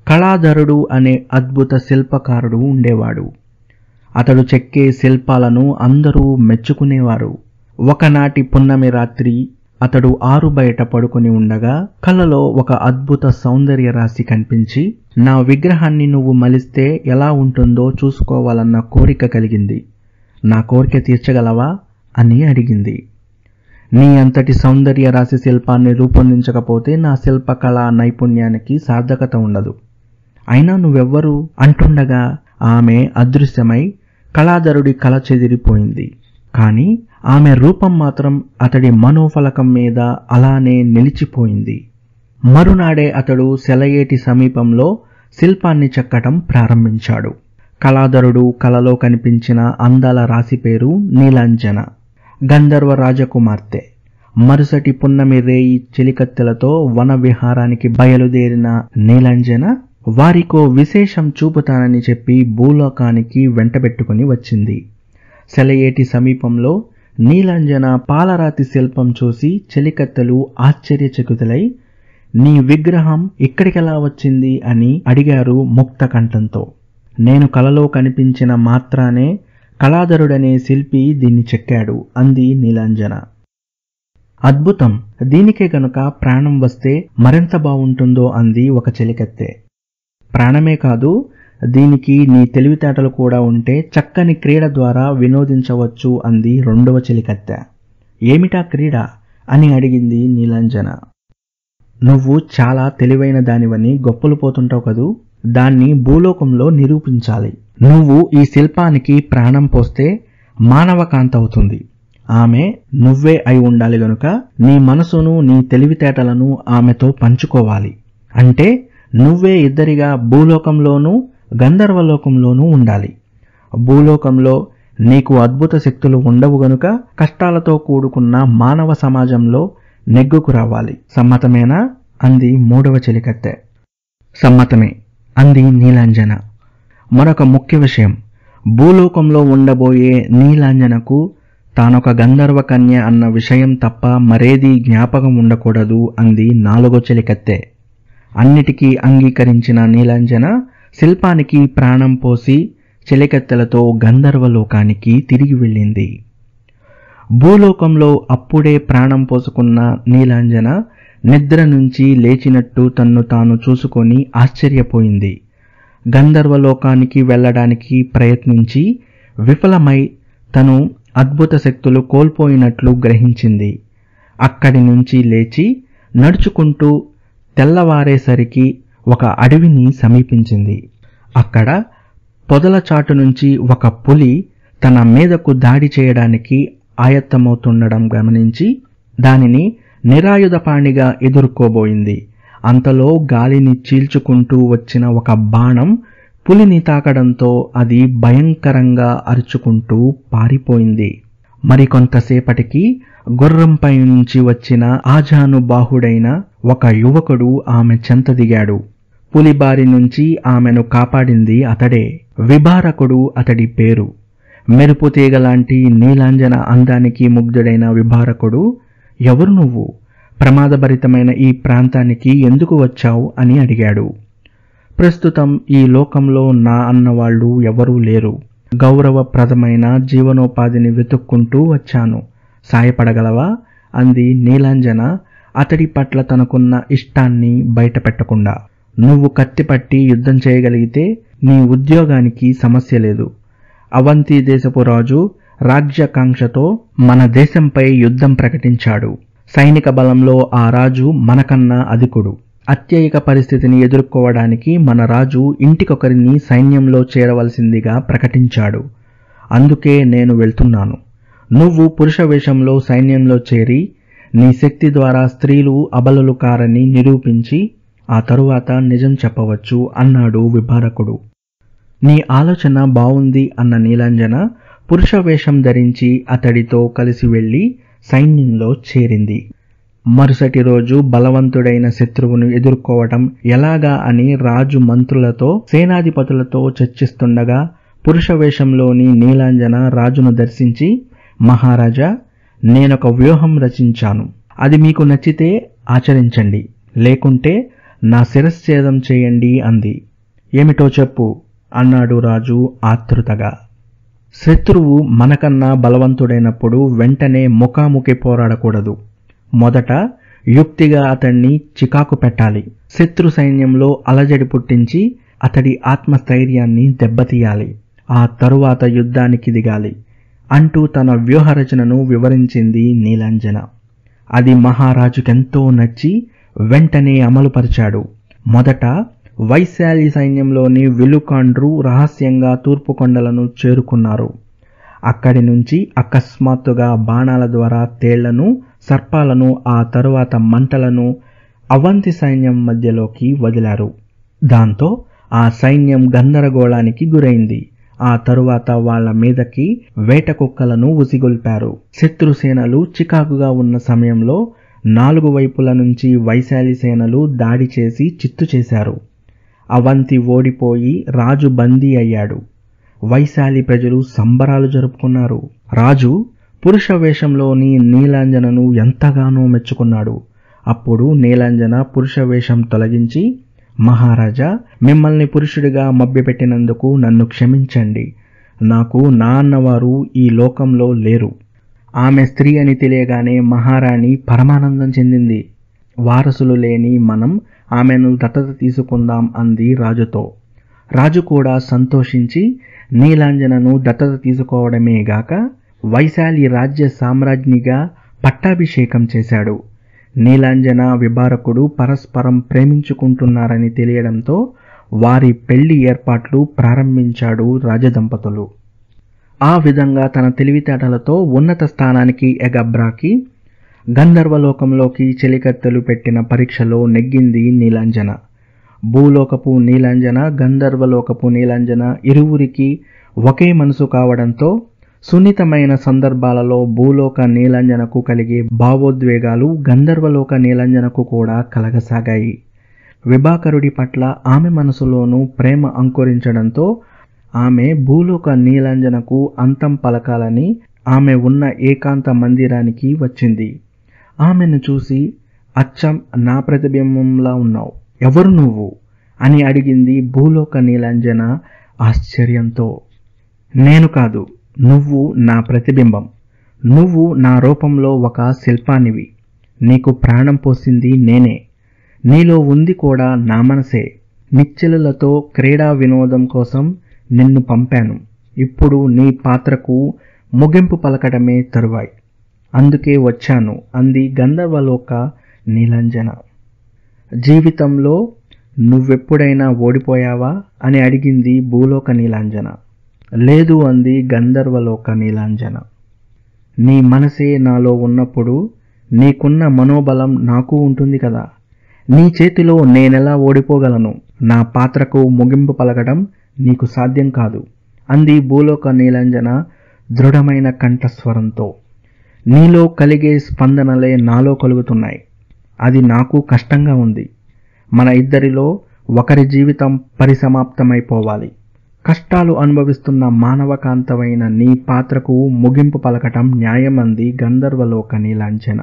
A: కళాధరుడు అనే అద్భుత శిల్పకారుడు ఉండేవాడు అతడు చెక్కే శిల్పాలను అందరూ మెచ్చుకునేవారు ఒకనాటి పున్నమి రాత్రి అతడు ఆరు బయట పడుకొని ఉండగా కళ్ళలో ఒక అద్భుత సౌందర్య రాశి కనిపించి నా విగ్రహాన్ని నువ్వు మలిస్తే ఎలా ఉంటుందో చూసుకోవాలన్న కోరిక కలిగింది నా కోరిక తీర్చగలవా అని అడిగింది నీ అంతటి సౌందర్య రాశి శిల్పాన్ని రూపొందించకపోతే నా శిల్పకళా నైపుణ్యానికి సార్థకత ఉండదు అయినా నువ్వెవ్వరు అంటుండగా ఆమె అదృశ్యమై కళాధరుడి కళ చెదిరిపోయింది కానీ ఆమె రూపం మాత్రం అతడి మనోఫలకం మీద అలానే నిలిచిపోయింది మరునాడే అతడు సెలయేటి సమీపంలో శిల్పాన్ని చెక్కటం ప్రారంభించాడు కళాధరుడు కలలో కనిపించిన అందాల రాశి పేరు నీలాంజన గంధర్వ రాజకుమార్తె మరుసటి పున్నమి రేయి చెలికత్తెలతో వన విహారానికి బయలుదేరిన నీలాంజన వారికో విశేషం చూపుతానని చెప్పి భూలోకానికి వెంటబెట్టుకుని వచ్చింది సెలయేటి సమీపంలో నీలాంజన పాలరాతి శిల్పం చూసి చెలికత్తెలు ఆశ్చర్యచకితులై నీ విగ్రహం ఇక్కడికెలా వచ్చింది అని అడిగారు ముక్త కంఠంతో నేను కలలో కనిపించిన మాత్రానే కళాధరుడనే శిల్పి దీన్ని చెక్కాడు అంది నీలాంజన అద్భుతం దీనికే గనుక ప్రాణం వస్తే మరింత బావుంటుందో అంది ఒక చెలికత్తె ప్రాణమే కాదు దీనికి నీ తెలివితేటలు కూడా ఉంటే చక్కని క్రీడ ద్వారా వినోదించవచ్చు అంది రెండవ చెలికత్తె ఏమిటా క్రీడ అని అడిగింది నీలాంజన నువ్వు చాలా తెలివైన దానివని గొప్పలు పోతుంటావు కదూ దాన్ని భూలోకంలో నిరూపించాలి నువ్వు ఈ శిల్పానికి ప్రాణం పోస్తే మానవకాంత అవుతుంది ఆమె నువ్వే అయి ఉండాలి గనుక నీ మనసును నీ తెలివితేటలను ఆమెతో పంచుకోవాలి అంటే నువ్వే ఇద్దరిగా భూలోకంలోనూ గంధర్వలోకంలోనూ ఉండాలి భూలోకంలో నీకు అద్భుత శక్తులు ఉండవు గనుక కష్టాలతో కూడుకున్న మానవ సమాజంలో నెగ్గుకు రావాలి సమ్మతమేనా అంది మూడవ చెలికత్తె సమ్మతమే అంది నీలాంజన మరొక ముఖ్య విషయం భూలోకంలో ఉండబోయే నీలాంజనకు తానొక గంధర్వ కన్య అన్న విషయం తప్ప మరేదీ జ్ఞాపకం ఉండకూడదు అంది నాలుగో చెలికత్తె అన్నిటికీ అంగీకరించిన నీలాంజన శిల్పానికి ప్రాణం పోసి చెలికత్తెలతో గంధర్వలోకానికి తిరిగి వెళ్ళింది భూలోకంలో అప్పుడే ప్రాణం పోసుకున్న నీలాంజన నిద్ర నుంచి లేచినట్టు తన్ను తాను చూసుకొని ఆశ్చర్యపోయింది గంధర్వలోకానికి వెళ్ళడానికి ప్రయత్నించి విఫలమై తను అద్భుత శక్తులు కోల్పోయినట్లు గ్రహించింది అక్కడి నుంచి లేచి నడుచుకుంటూ తెల్లవారేసరికి ఒక అడవిని సమీపించింది అక్కడ పొదల చాటు నుంచి ఒక పులి తన మీదకు దాడి చేయడానికి ఆయత్తమవుతుండడం గమనించి దానిని నిరాయుధపాణిగా ఎదుర్కోబోయింది అంతలో గాలిని చీల్చుకుంటూ వచ్చిన ఒక బాణం పులిని తాకడంతో అది భయంకరంగా అరుచుకుంటూ పారిపోయింది మరికొంతసేపటికి గుర్రంపై నుంచి వచ్చిన ఆజానుబాహుడైన ఒక యువకుడు ఆమె చెంత దిగాడు పులి బారి నుంచి ఆమెను కాపాడింది అతడే విభారకుడు అతడి పేరు మెరుపు తీగలాంటి నీలాంజన అందానికి ముగ్ధుడైన విభారకుడు ఎవరు నువ్వు ప్రమాదభరితమైన ఈ ప్రాంతానికి ఎందుకు వచ్చావు అని అడిగాడు ప్రస్తుతం ఈ లోకంలో నా అన్నవాళ్ళు ఎవరూ లేరు గౌరవప్రదమైన జీవనోపాధిని వెతుక్కుంటూ వచ్చాను సాయపడగలవా అంది నీలాంజన అతడి పట్ల తనకున్న ఇష్టాన్ని బయటపెట్టకుండా నువ్వు కత్తిపట్టి యుద్ధం చేయగలిగితే నీ ఉద్యోగానికి సమస్య లేదు అవంతి దేశపు రాజు రాజ్యాకాంక్షతో మన దేశంపై యుద్ధం ప్రకటించాడు సైనిక బలంలో ఆ రాజు మనకన్నా అధికుడు అత్యయిక పరిస్థితిని ఎదుర్కోవడానికి మన రాజు ఇంటికొకరిని సైన్యంలో చేరవలసిందిగా ప్రకటించాడు అందుకే నేను వెళ్తున్నాను నువ్వు పురుష వేషంలో సైన్యంలో చేరి నీ శక్తి ద్వారా స్త్రీలు అబలలు కారని నిరూపించి ఆ తరువాత నిజం చెప్పవచ్చు అన్నాడు విభారకుడు నీ ఆలోచన బావుంది అన్న నీలాంజన పురుష వేషం ధరించి అతడితో కలిసి వెళ్ళి సైన్యంలో చేరింది మరుసటి రోజు బలవంతుడైన శత్రువును ఎదుర్కోవటం ఎలాగా అని రాజు మంత్రులతో సేనాధిపతులతో చర్చిస్తుండగా పురుష వేషంలోని నీలాంజన రాజును దర్శించి మహారాజా నేనొక వ్యూహం రచించాను అది మీకు నచ్చితే ఆచరించండి లేకుంటే నా శిరశ్ఛేదం చేయండి అంది ఏమిటో చెప్పు అన్నాడు రాజు ఆతృతగా శత్రువు మనకన్నా బలవంతుడైనప్పుడు వెంటనే ముఖాముఖి పోరాడకూడదు మొదట యుక్తిగా అతన్ని చికాకు పెట్టాలి శత్రు సైన్యంలో అలజడి పుట్టించి అతడి ఆత్మస్థైర్యాన్ని దెబ్బతీయాలి ఆ తరువాత యుద్ధానికి దిగాలి అంటూ తన వ్యూహరచనను వివరించింది నీలాంజన అది మహారాజుకెంతో నచ్చి వెంటనే అమలుపరిచాడు మొదట వైశాలి సైన్యంలోని విలుకాండ్రు రహస్యంగా తూర్పు కొండలను చేరుకున్నారు అక్కడి నుంచి అకస్మాత్తుగా బాణాల ద్వారా తేళ్లను సర్పాలను ఆ తరువాత మంటలను అవంతి సైన్యం మధ్యలోకి వదిలారు దాంతో ఆ సైన్యం గందరగోళానికి గురైంది ఆ తరువాత వాళ్ళ మీదకి వేట కుక్కలను ఉసిగొల్పారు శత్రుసేనలు చికాకుగా ఉన్న సమయంలో నాలుగు వైపుల నుంచి వైశాలి సేనలు దాడి చేసి చిత్తు చేశారు అవంతి ఓడిపోయి రాజు బందీ అయ్యాడు వైశాలి ప్రజలు సంబరాలు జరుపుకున్నారు రాజు పురుష వేషంలోని నీలాంజనను ఎంతగానో మెచ్చుకున్నాడు అప్పుడు నీలాంజన పురుష వేషం తొలగించి మహారాజా మిమ్మల్ని పురుషుడిగా మభ్యపెట్టినందుకు నన్ను క్షమించండి నాకు నా అన్నవారు ఈ లోకంలో లేరు ఆమె స్త్రీ అని తెలియగానే మహారాణి పరమానందం చెందింది వారసులు లేని మనం ఆమెను దత్తత తీసుకుందాం అంది రాజుతో రాజు కూడా సంతోషించి నీలాంజనను దత్తత తీసుకోవడమే గాక వైశాలి రాజ్య సామ్రాజ్ఞిగా పట్టాభిషేకం చేశాడు నీలాంజన విభారకుడు పరస్పరం ప్రేమించుకుంటున్నారని తెలియడంతో వారి పెళ్లి ఏర్పాట్లు ప్రారంభించాడు రాజదంపతులు ఆ విధంగా తన తెలివితేటలతో ఉన్నత స్థానానికి ఎగబ్రాకి గంధర్వలోకంలోకి చెలికత్తెలు పెట్టిన పరీక్షలో నెగ్గింది నీలాంజన భూలోకపు నీలాంజన గంధర్వలోకపు నీలాంజన ఇరువురికి ఒకే మనసు కావడంతో సున్నితమైన సందర్భాలలో భూలోక నీలాంజనకు కలిగే భావోద్వేగాలు గంధర్వలోక నీలాంజనకు కూడా కలగసాగాయి విభాకరుడి పట్ల ఆమె మనసులోనూ ప్రేమ అంకురించడంతో ఆమె భూలోక నీలాంజనకు అంతం పలకాలని ఆమె ఉన్న ఏకాంత మందిరానికి వచ్చింది ఆమెను చూసి అచ్చం నా ప్రతిబింబంలా ఉన్నావు ఎవరు నువ్వు అని అడిగింది భూలోక నీలాంజన ఆశ్చర్యంతో నేను కాదు నువ్వు నా ప్రతిబింబం నువ్వు నా రూపంలో ఒక శిల్పానివి నీకు ప్రాణం పోసింది నేనే నీలో ఉంది కూడా నా మనసే నిచ్చెలులతో క్రీడా వినోదం కోసం నిన్ను పంపాను ఇప్పుడు నీ పాత్రకు ముగింపు పలకడమే తరువాయి అందుకే వచ్చాను అంది గంధర్వలోక నీలంజన జీవితంలో నువ్వెప్పుడైనా ఓడిపోయావా అని అడిగింది భూలోక నీలాంజన లేదు అంది గంధర్వలోక నీలాంజన నీ మనసే నాలో ఉన్నప్పుడు నీకున్న మనోబలం నాకు ఉంటుంది కదా నీ చేతిలో నేనెలా ఓడిపోగలను నా పాత్రకు ముగింపు పలకడం నీకు సాధ్యం కాదు అంది భూలోక నీలాంజన దృఢమైన కంఠస్వరంతో నీలో కలిగే స్పందనలే నాలో కలుగుతున్నాయి అది నాకు కష్టంగా ఉంది మన ఇద్దరిలో ఒకరి జీవితం పరిసమాప్తమైపోవాలి కష్టాలు అనుభవిస్తున్న మానవకాంతమైన నీ పాత్రకు ముగింపు పలకటం న్యాయం అంది గంధర్వలోక నీలాంఛన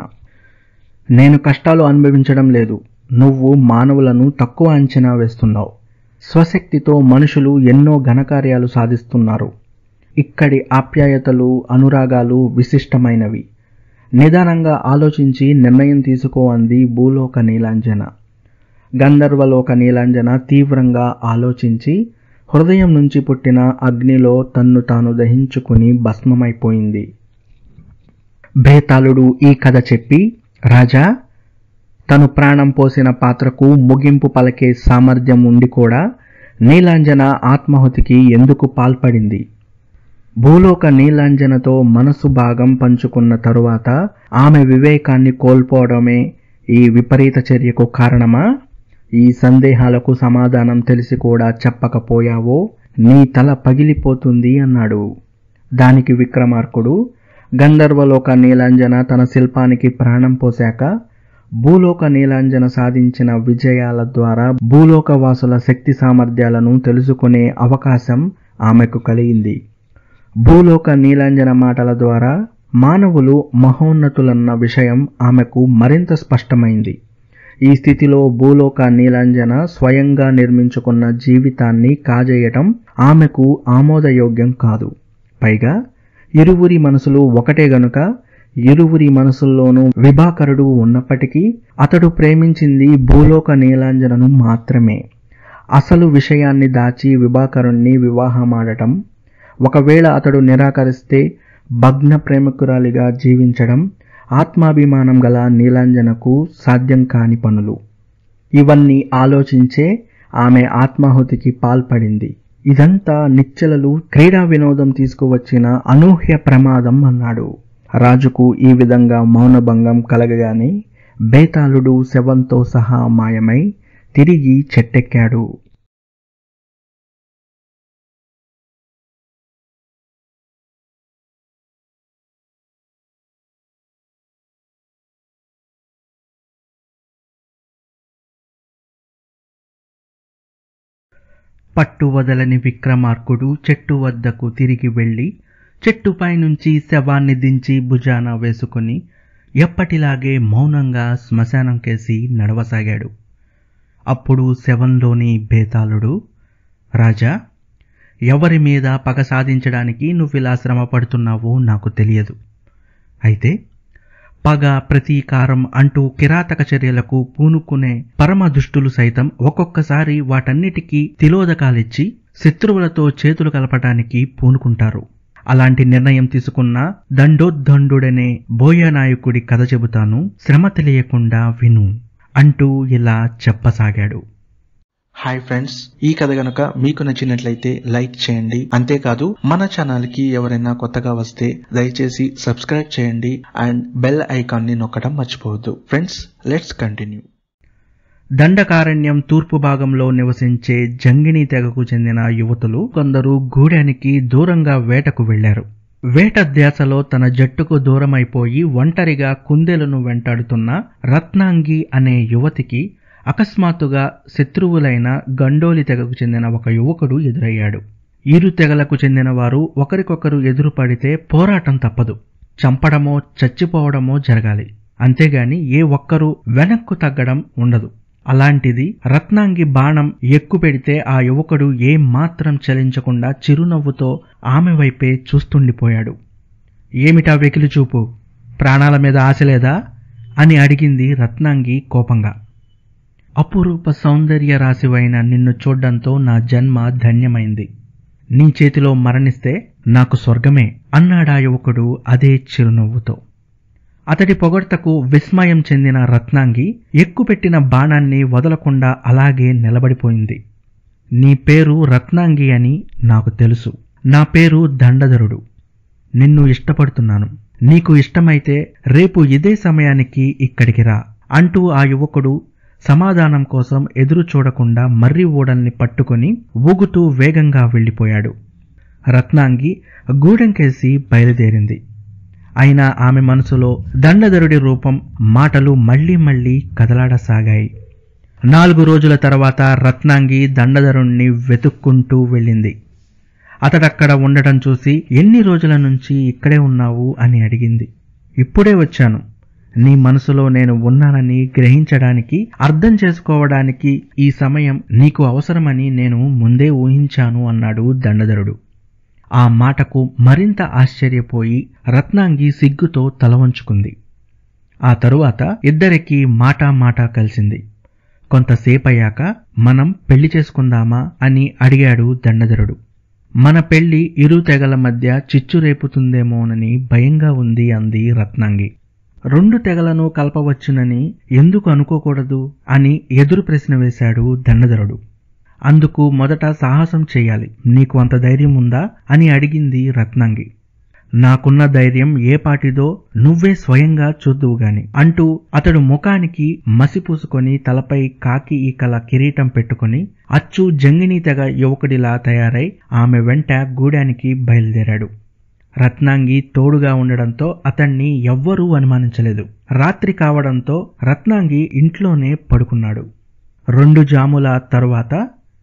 A: నేను కష్టాలు అనుభవించడం లేదు నువ్వు మానవులను తక్కువ అంచనా వేస్తున్నావు స్వశక్తితో మనుషులు ఎన్నో ఘనకార్యాలు సాధిస్తున్నారు ఇక్కడి ఆప్యాయతలు అనురాగాలు విశిష్టమైనవి నిదానంగా ఆలోచించి నిర్ణయం తీసుకో అంది భూలోక నీలాంజన గంధర్వలోక నీలాంజన తీవ్రంగా ఆలోచించి హృదయం నుంచి పుట్టిన అగ్నిలో తన్ను తాను దహించుకుని భస్మమైపోయింది భేతాళుడు ఈ కథ చెప్పి రాజా తను ప్రాణం పోసిన పాత్రకు ముగింపు పలికే సామర్థ్యం ఉండి కూడా నీలాంజన ఆత్మాహుతికి ఎందుకు పాల్పడింది భూలోక నీలాంజనతో మనసు భాగం పంచుకున్న తరువాత ఆమె వివేకాన్ని కోల్పోవడమే ఈ విపరీత చర్యకు కారణమా ఈ సందేహాలకు సమాధానం తెలిసి కూడా చెప్పకపోయావో నీ తల పగిలిపోతుంది అన్నాడు దానికి విక్రమార్కుడు గంధర్వలోక నీలాంజన తన శిల్పానికి ప్రాణం పోశాక భూలోక నీలాంజన సాధించిన విజయాల ద్వారా భూలోక వాసుల శక్తి సామర్థ్యాలను తెలుసుకునే అవకాశం ఆమెకు కలిగింది భూలోక నీలాంజన మాటల ద్వారా మానవులు మహోన్నతులన్న విషయం ఆమెకు మరింత స్పష్టమైంది ఈ స్థితిలో భూలోక నీలాంజన స్వయంగా నిర్మించుకున్న జీవితాన్ని కాజేయటం ఆమెకు ఆమోదయోగ్యం కాదు పైగా ఇరువురి మనసులు ఒకటే గనుక ఇరువురి మనసుల్లోనూ విభాకరుడు ఉన్నప్పటికీ అతడు ప్రేమించింది భూలోక నీలాంజనను మాత్రమే అసలు విషయాన్ని దాచి విభాకరుణ్ణి వివాహమాడటం ఒకవేళ అతడు నిరాకరిస్తే భగ్న ప్రేమికురాలిగా జీవించడం ఆత్మాభిమానం గల నీలాంజనకు సాధ్యం కాని పనులు ఇవన్నీ ఆలోచించే ఆమె ఆత్మాహుతికి పాల్పడింది ఇదంతా నిచ్చెలలు క్రీడా వినోదం తీసుకువచ్చిన అనూహ్య ప్రమాదం అన్నాడు రాజుకు ఈ విధంగా మౌనభంగం కలగగానే బేతాళుడు శవంతో సహా మాయమై తిరిగి చెట్టెక్కాడు పట్టు వదలని విక్రమార్కుడు చెట్టు వద్దకు తిరిగి వెళ్ళి చెట్టుపై నుంచి శవాన్ని దించి భుజాన వేసుకుని ఎప్పటిలాగే మౌనంగా శ్మశానం కేసి నడవసాగాడు అప్పుడు శవంలోని బేతాళుడు రాజా ఎవరి మీద పగ సాధించడానికి నువ్విలా శ్రమ పడుతున్నావో నాకు తెలియదు అయితే పగ ప్రతీకారం అంటూ కిరాతక చర్యలకు పూనుకునే పరమ దుష్టులు సైతం ఒక్కొక్కసారి వాటన్నిటికీ తిలోదకాలిచ్చి శత్రువులతో చేతులు కలపటానికి పూనుకుంటారు అలాంటి నిర్ణయం తీసుకున్న దండోద్దండుడనే బోయనాయకుడి కథ చెబుతాను శ్రమ తెలియకుండా విను అంటూ ఇలా చెప్పసాగాడు
B: హాయ్ ఫ్రెండ్స్ ఈ కథ గనుక మీకు నచ్చినట్లయితే లైక్ చేయండి అంతేకాదు మన ఛానల్ కి ఎవరైనా కొత్తగా వస్తే దయచేసి సబ్స్క్రైబ్ చేయండి అండ్ బెల్ ఐకాన్ ని నొక్కడం మర్చిపోవద్దు ఫ్రెండ్స్ లెట్స్ కంటిన్యూ
A: దండకారణ్యం తూర్పు భాగంలో నివసించే జంగిణీ తెగకు చెందిన యువతులు కొందరు గూడానికి దూరంగా వేటకు వెళ్లారు వేట ధ్యాసలో తన జట్టుకు దూరమైపోయి ఒంటరిగా కుందేలను వెంటాడుతున్న రత్నాంగి అనే యువతికి అకస్మాత్తుగా శత్రువులైన గండోలి తెగకు చెందిన ఒక యువకుడు ఎదురయ్యాడు ఇరు తెగలకు చెందిన వారు ఒకరికొకరు ఎదురుపడితే పోరాటం తప్పదు చంపడమో చచ్చిపోవడమో జరగాలి అంతేగాని ఏ ఒక్కరూ వెనక్కు తగ్గడం ఉండదు అలాంటిది రత్నాంగి బాణం ఎక్కుపెడితే ఆ యువకుడు ఏ మాత్రం చలించకుండా చిరునవ్వుతో ఆమె వైపే చూస్తుండిపోయాడు ఏమిటా వెకిలి చూపు ప్రాణాల మీద ఆశ లేదా అని అడిగింది రత్నాంగి కోపంగా అపురూప సౌందర్య రాశివైన నిన్ను చూడ్డంతో నా జన్మ ధన్యమైంది నీ చేతిలో మరణిస్తే నాకు స్వర్గమే అన్నాడా యువకుడు అదే చిరునవ్వుతో అతడి పొగడ్తకు విస్మయం చెందిన రత్నాంగి ఎక్కుపెట్టిన బాణాన్ని వదలకుండా అలాగే నిలబడిపోయింది నీ పేరు రత్నాంగి అని నాకు తెలుసు నా పేరు దండధరుడు నిన్ను ఇష్టపడుతున్నాను నీకు ఇష్టమైతే రేపు ఇదే సమయానికి ఇక్కడికి రా అంటూ ఆ యువకుడు సమాధానం కోసం ఎదురు చూడకుండా మర్రి ఓడల్ని పట్టుకొని ఊగుతూ వేగంగా వెళ్ళిపోయాడు రత్నాంగి గూడెంకేసి బయలుదేరింది అయినా ఆమె మనసులో దండధరుడి రూపం మాటలు మళ్ళీ మళ్ళీ కదలాడసాగాయి నాలుగు రోజుల తర్వాత రత్నాంగి దండధరుణ్ణి వెతుక్కుంటూ వెళ్ళింది అతడక్కడ ఉండటం చూసి ఎన్ని రోజుల నుంచి ఇక్కడే ఉన్నావు అని అడిగింది ఇప్పుడే వచ్చాను నీ మనసులో నేను ఉన్నానని గ్రహించడానికి అర్థం చేసుకోవడానికి ఈ సమయం నీకు అవసరమని నేను ముందే ఊహించాను అన్నాడు దండధరుడు ఆ మాటకు మరింత ఆశ్చర్యపోయి రత్నాంగి సిగ్గుతో తల వంచుకుంది ఆ తరువాత ఇద్దరికి మాటా మాటా కలిసింది కొంతసేపయ్యాక మనం పెళ్లి చేసుకుందామా అని అడిగాడు దండధరుడు మన పెళ్లి ఇరు తెగల మధ్య చిచ్చు రేపుతుందేమోనని భయంగా ఉంది అంది రత్నాంగి రెండు తెగలను కలపవచ్చునని ఎందుకు అనుకోకూడదు అని ఎదురు ప్రశ్న వేశాడు దండధరుడు అందుకు మొదట సాహసం చెయ్యాలి నీకు అంత ధైర్యం ఉందా అని అడిగింది రత్నాంగి నాకున్న ధైర్యం ఏ పాటిదో నువ్వే స్వయంగా చూద్దువు గాని అంటూ అతడు ముఖానికి మసి పూసుకొని తలపై కాకి ఈకల కిరీటం పెట్టుకొని అచ్చు జంగిని తెగ యువకుడిలా తయారై ఆమె వెంట గూడానికి బయలుదేరాడు రత్నాంగి తోడుగా ఉండడంతో అతన్ని ఎవ్వరూ అనుమానించలేదు రాత్రి కావడంతో రత్నాంగి ఇంట్లోనే పడుకున్నాడు రెండు జాముల తరువాత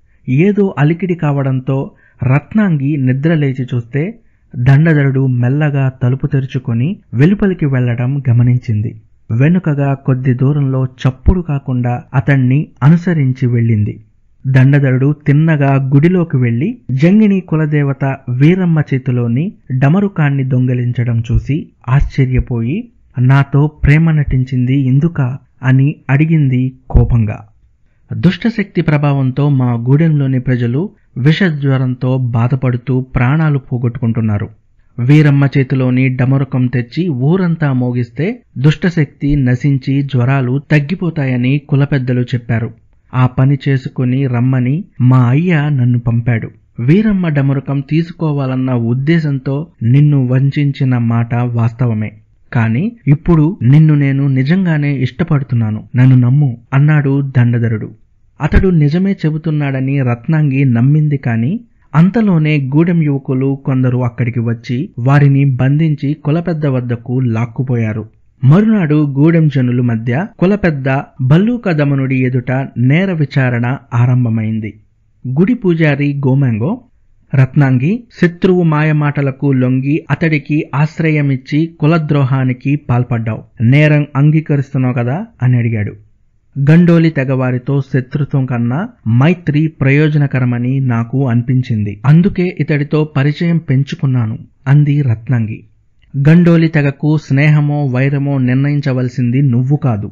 A: ఏదో అలికిడి కావడంతో రత్నాంగి నిద్ర లేచి చూస్తే దండధరుడు మెల్లగా తలుపు తెరుచుకొని వెలుపలికి వెళ్లడం గమనించింది వెనుకగా కొద్ది దూరంలో చప్పుడు కాకుండా అతణ్ణి అనుసరించి వెళ్ళింది దండధరుడు తిన్నగా గుడిలోకి వెళ్లి జంగిని కులదేవత వీరమ్మ చేతిలోని డమరుకాన్ని దొంగిలించడం చూసి ఆశ్చర్యపోయి నాతో ప్రేమ నటించింది ఎందుక అని అడిగింది కోపంగా దుష్టశక్తి ప్రభావంతో మా గూడెంలోని ప్రజలు విషజ్వరంతో బాధపడుతూ ప్రాణాలు పోగొట్టుకుంటున్నారు వీరమ్మ చేతిలోని డమరుకం తెచ్చి ఊరంతా మోగిస్తే దుష్టశక్తి నశించి జ్వరాలు తగ్గిపోతాయని కులపెద్దలు చెప్పారు ఆ పని చేసుకుని రమ్మని మా అయ్య నన్ను పంపాడు వీరమ్మ డమరుకం తీసుకోవాలన్న ఉద్దేశంతో నిన్ను వంచిన మాట వాస్తవమే కాని ఇప్పుడు నిన్ను నేను నిజంగానే ఇష్టపడుతున్నాను నన్ను నమ్ము అన్నాడు దండధరుడు అతడు నిజమే చెబుతున్నాడని రత్నాంగి నమ్మింది కాని అంతలోనే గూడెం యువకులు కొందరు అక్కడికి వచ్చి వారిని బంధించి కులపెద్ద వద్దకు లాక్కుపోయారు మరునాడు గూడెం జనుల మధ్య కులపెద్ద బల్లూక దమనుడి ఎదుట నేర విచారణ ఆరంభమైంది గుడి పూజారి గోమాంగో రత్నాంగి శత్రువు మాయమాటలకు లొంగి అతడికి ఆశ్రయమిచ్చి కులద్రోహానికి పాల్పడ్డావు నేరం అంగీకరిస్తున్నావు కదా అని అడిగాడు గండోలి తెగవారితో శత్రుత్వం కన్నా మైత్రి ప్రయోజనకరమని నాకు అనిపించింది అందుకే ఇతడితో పరిచయం పెంచుకున్నాను అంది రత్నాంగి గండోలి తెగకు స్నేహమో వైరమో నిర్ణయించవలసింది నువ్వు కాదు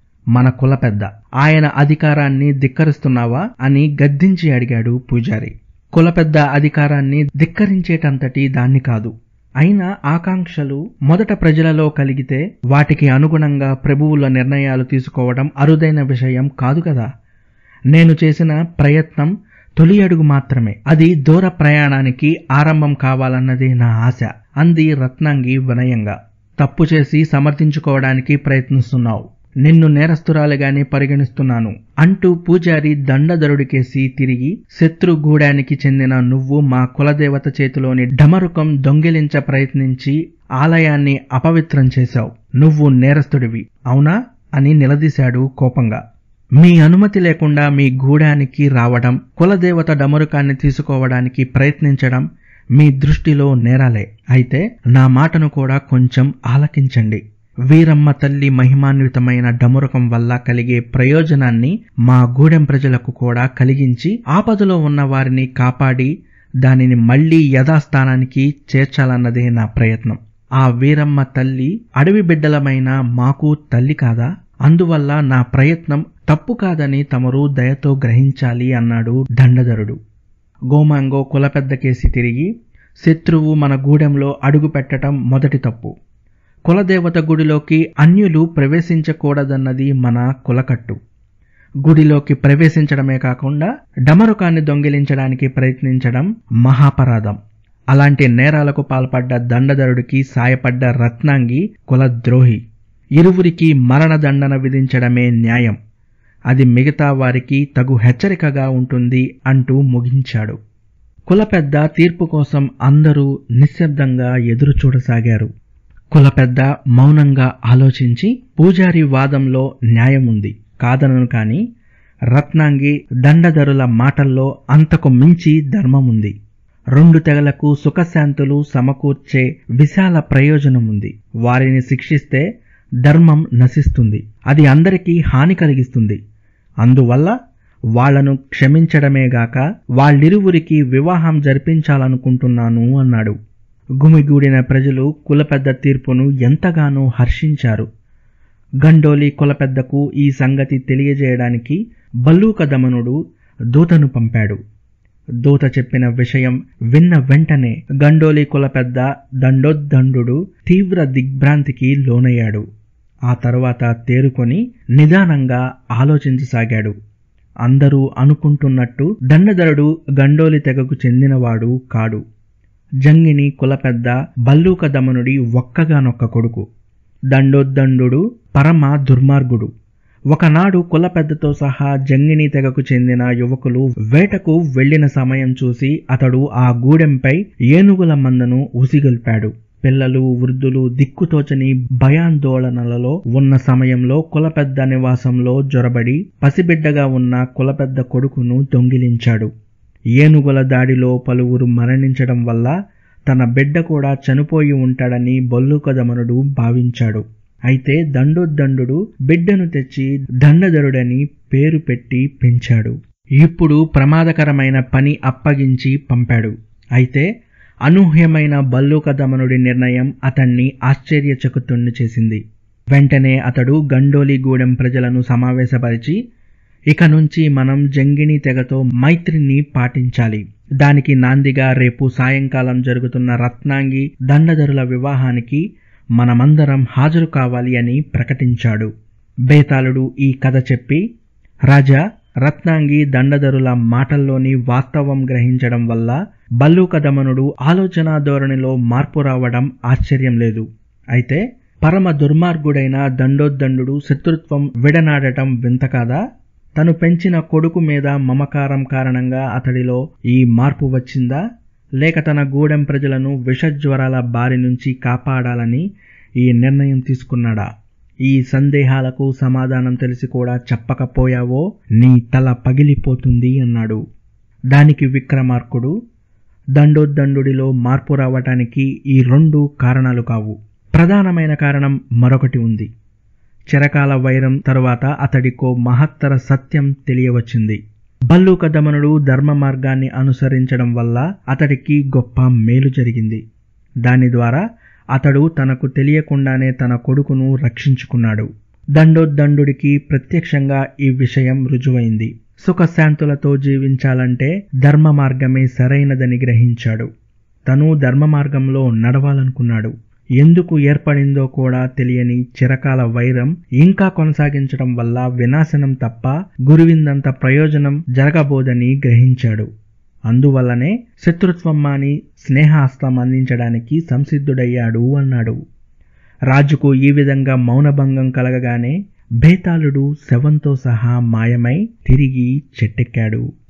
A: మన కుల పెద్ద ఆయన అధికారాన్ని ధిక్కరిస్తున్నావా అని గద్దించి అడిగాడు పూజారి కుల పెద్ద అధికారాన్ని ధిక్కరించేటంతటి దాన్ని కాదు అయినా ఆకాంక్షలు మొదట ప్రజలలో కలిగితే వాటికి అనుగుణంగా ప్రభువుల నిర్ణయాలు తీసుకోవడం అరుదైన విషయం కాదు కదా నేను చేసిన ప్రయత్నం తొలి అడుగు మాత్రమే అది దూర ప్రయాణానికి ఆరంభం కావాలన్నదే నా ఆశ అంది రత్నాంగి వినయంగా తప్పు చేసి సమర్థించుకోవడానికి ప్రయత్నిస్తున్నావు నిన్ను నేరస్తురాలిగానే పరిగణిస్తున్నాను అంటూ పూజారి దండధరుడికేసి తిరిగి శత్రుగూడానికి చెందిన నువ్వు మా కులదేవత చేతిలోని డమరుకం దొంగిలించ ప్రయత్నించి ఆలయాన్ని అపవిత్రం చేశావు నువ్వు నేరస్తుడివి అవునా అని నిలదీశాడు కోపంగా మీ అనుమతి లేకుండా మీ గూడానికి రావడం కులదేవత డమరుకాన్ని తీసుకోవడానికి ప్రయత్నించడం మీ దృష్టిలో నేరాలే అయితే నా మాటను కూడా కొంచెం ఆలకించండి వీరమ్మ తల్లి మహిమాన్వితమైన డమరుకం వల్ల కలిగే ప్రయోజనాన్ని మా గూడెం ప్రజలకు కూడా కలిగించి ఆపదలో ఉన్న వారిని కాపాడి దానిని మళ్లీ యథాస్థానానికి చేర్చాలన్నదే నా ప్రయత్నం ఆ వీరమ్మ తల్లి అడవి బిడ్డలమైన మాకు తల్లి కాదా అందువల్ల నా ప్రయత్నం తప్పు కాదని తమరు దయతో గ్రహించాలి అన్నాడు దండధరుడు గోమాంగో కులపెద్ద కేసి తిరిగి శత్రువు మన గూడెంలో అడుగు పెట్టడం మొదటి తప్పు కులదేవత గుడిలోకి అన్యులు ప్రవేశించకూడదన్నది మన కులకట్టు గుడిలోకి ప్రవేశించడమే కాకుండా డమరుకాన్ని దొంగిలించడానికి ప్రయత్నించడం మహాపరాధం అలాంటి నేరాలకు పాల్పడ్డ దండధరుడికి సాయపడ్డ రత్నాంగి కులద్రోహి ఇరువురికి మరణదండన విధించడమే న్యాయం అది మిగతా వారికి తగు హెచ్చరికగా ఉంటుంది అంటూ ముగించాడు కులపెద్ద తీర్పు కోసం అందరూ నిశ్శబ్దంగా ఎదురు చూడసాగారు కులపెద్ద మౌనంగా ఆలోచించి పూజారి వాదంలో న్యాయముంది కాదనను కాని రత్నాంగి దండధరుల మాటల్లో అంతకు మించి ధర్మముంది రెండు తెగలకు సుఖశాంతులు సమకూర్చే విశాల ప్రయోజనముంది వారిని శిక్షిస్తే ధర్మం నశిస్తుంది అది అందరికీ హాని కలిగిస్తుంది అందువల్ల వాళ్లను క్షమించడమేగాక వాళ్ళిరువురికి వివాహం జరిపించాలనుకుంటున్నాను అన్నాడు గుమిగూడిన ప్రజలు కులపెద్ద తీర్పును ఎంతగానో హర్షించారు గండోలి కులపెద్దకు ఈ సంగతి తెలియజేయడానికి బల్లూక దమనుడు దూతను పంపాడు దూత చెప్పిన విషయం విన్న వెంటనే గండోలి కులపెద్ద దండోద్దండు తీవ్ర దిగ్భ్రాంతికి లోనయ్యాడు ఆ తరువాత తేరుకొని నిదానంగా ఆలోచించసాగాడు అందరూ అనుకుంటున్నట్టు దండధరుడు గండోలి తెగకు చెందినవాడు కాడు జంగిని కులపెద్ద బల్లూక దమనుడి ఒక్కగానొక్క కొడుకు దండోద్దండు పరమ దుర్మార్గుడు ఒకనాడు కులపెద్దతో సహా జంగిని తెగకు చెందిన యువకులు వేటకు వెళ్లిన సమయం చూసి అతడు ఆ గూడెంపై ఏనుగుల మందను ఉసిగొల్పాడు పిల్లలు వృద్ధులు దిక్కుతోచని భయాందోళనలలో ఉన్న సమయంలో కులపెద్ద నివాసంలో జొరబడి పసిబిడ్డగా ఉన్న కులపెద్ద కొడుకును దొంగిలించాడు ఏనుగుల దాడిలో పలువురు మరణించడం వల్ల తన బిడ్డ కూడా చనిపోయి ఉంటాడని బొల్లుకదమనుడు భావించాడు అయితే దండోద్దండు బిడ్డను తెచ్చి దండధరుడని పేరు పెట్టి పెంచాడు ఇప్పుడు ప్రమాదకరమైన పని అప్పగించి పంపాడు అయితే అనూహ్యమైన బల్లూకదమనుడి నిర్ణయం అతన్ని ఆశ్చర్యచకుతుణ్ణి చేసింది వెంటనే అతడు గండోలిగూడెం ప్రజలను సమావేశపరిచి ఇక నుంచి మనం జంగిణి తెగతో మైత్రిని పాటించాలి దానికి నాందిగా రేపు సాయంకాలం జరుగుతున్న రత్నాంగి దండధరుల వివాహానికి మనమందరం హాజరు కావాలి అని ప్రకటించాడు బేతాళుడు ఈ కథ చెప్పి రాజా రత్నాంగి దండధరుల మాటల్లోని వాస్తవం గ్రహించడం వల్ల బల్లూకదమనుడు ఆలోచన ధోరణిలో మార్పు రావడం ఆశ్చర్యం లేదు అయితే పరమ దుర్మార్గుడైన దండోద్దండు శత్రుత్వం విడనాడటం వింత కాదా తను పెంచిన కొడుకు మీద మమకారం కారణంగా అతడిలో ఈ మార్పు వచ్చిందా లేక తన గూడెం ప్రజలను విషజ్వరాల బారి నుంచి కాపాడాలని ఈ నిర్ణయం తీసుకున్నాడా ఈ సందేహాలకు సమాధానం తెలిసి కూడా చెప్పకపోయావో నీ తల పగిలిపోతుంది అన్నాడు దానికి విక్రమార్కుడు దండోద్దండుడిలో మార్పు రావటానికి ఈ రెండు కారణాలు కావు ప్రధానమైన కారణం మరొకటి ఉంది చిరకాల వైరం తరువాత అతడికో మహత్తర సత్యం తెలియవచ్చింది బల్లూక దమనుడు ధర్మ మార్గాన్ని అనుసరించడం వల్ల అతడికి గొప్ప మేలు జరిగింది దాని ద్వారా అతడు తనకు తెలియకుండానే తన కొడుకును రక్షించుకున్నాడు దండోద్దండుడికి ప్రత్యక్షంగా ఈ విషయం రుజువైంది సుఖశాంతులతో జీవించాలంటే ధర్మ మార్గమే సరైనదని గ్రహించాడు తను ధర్మ మార్గంలో నడవాలనుకున్నాడు ఎందుకు ఏర్పడిందో కూడా తెలియని చిరకాల వైరం ఇంకా కొనసాగించడం వల్ల వినాశనం తప్ప గురువిందంత ప్రయోజనం జరగబోదని గ్రహించాడు అందువల్లనే శత్రుత్వం మాని స్నేహాస్తం అందించడానికి సంసిద్ధుడయ్యాడు అన్నాడు రాజుకు ఈ విధంగా మౌనభంగం కలగగానే బేతాళుడు శవంతో సహా మాయమై తిరిగి చెట్టెక్కాడు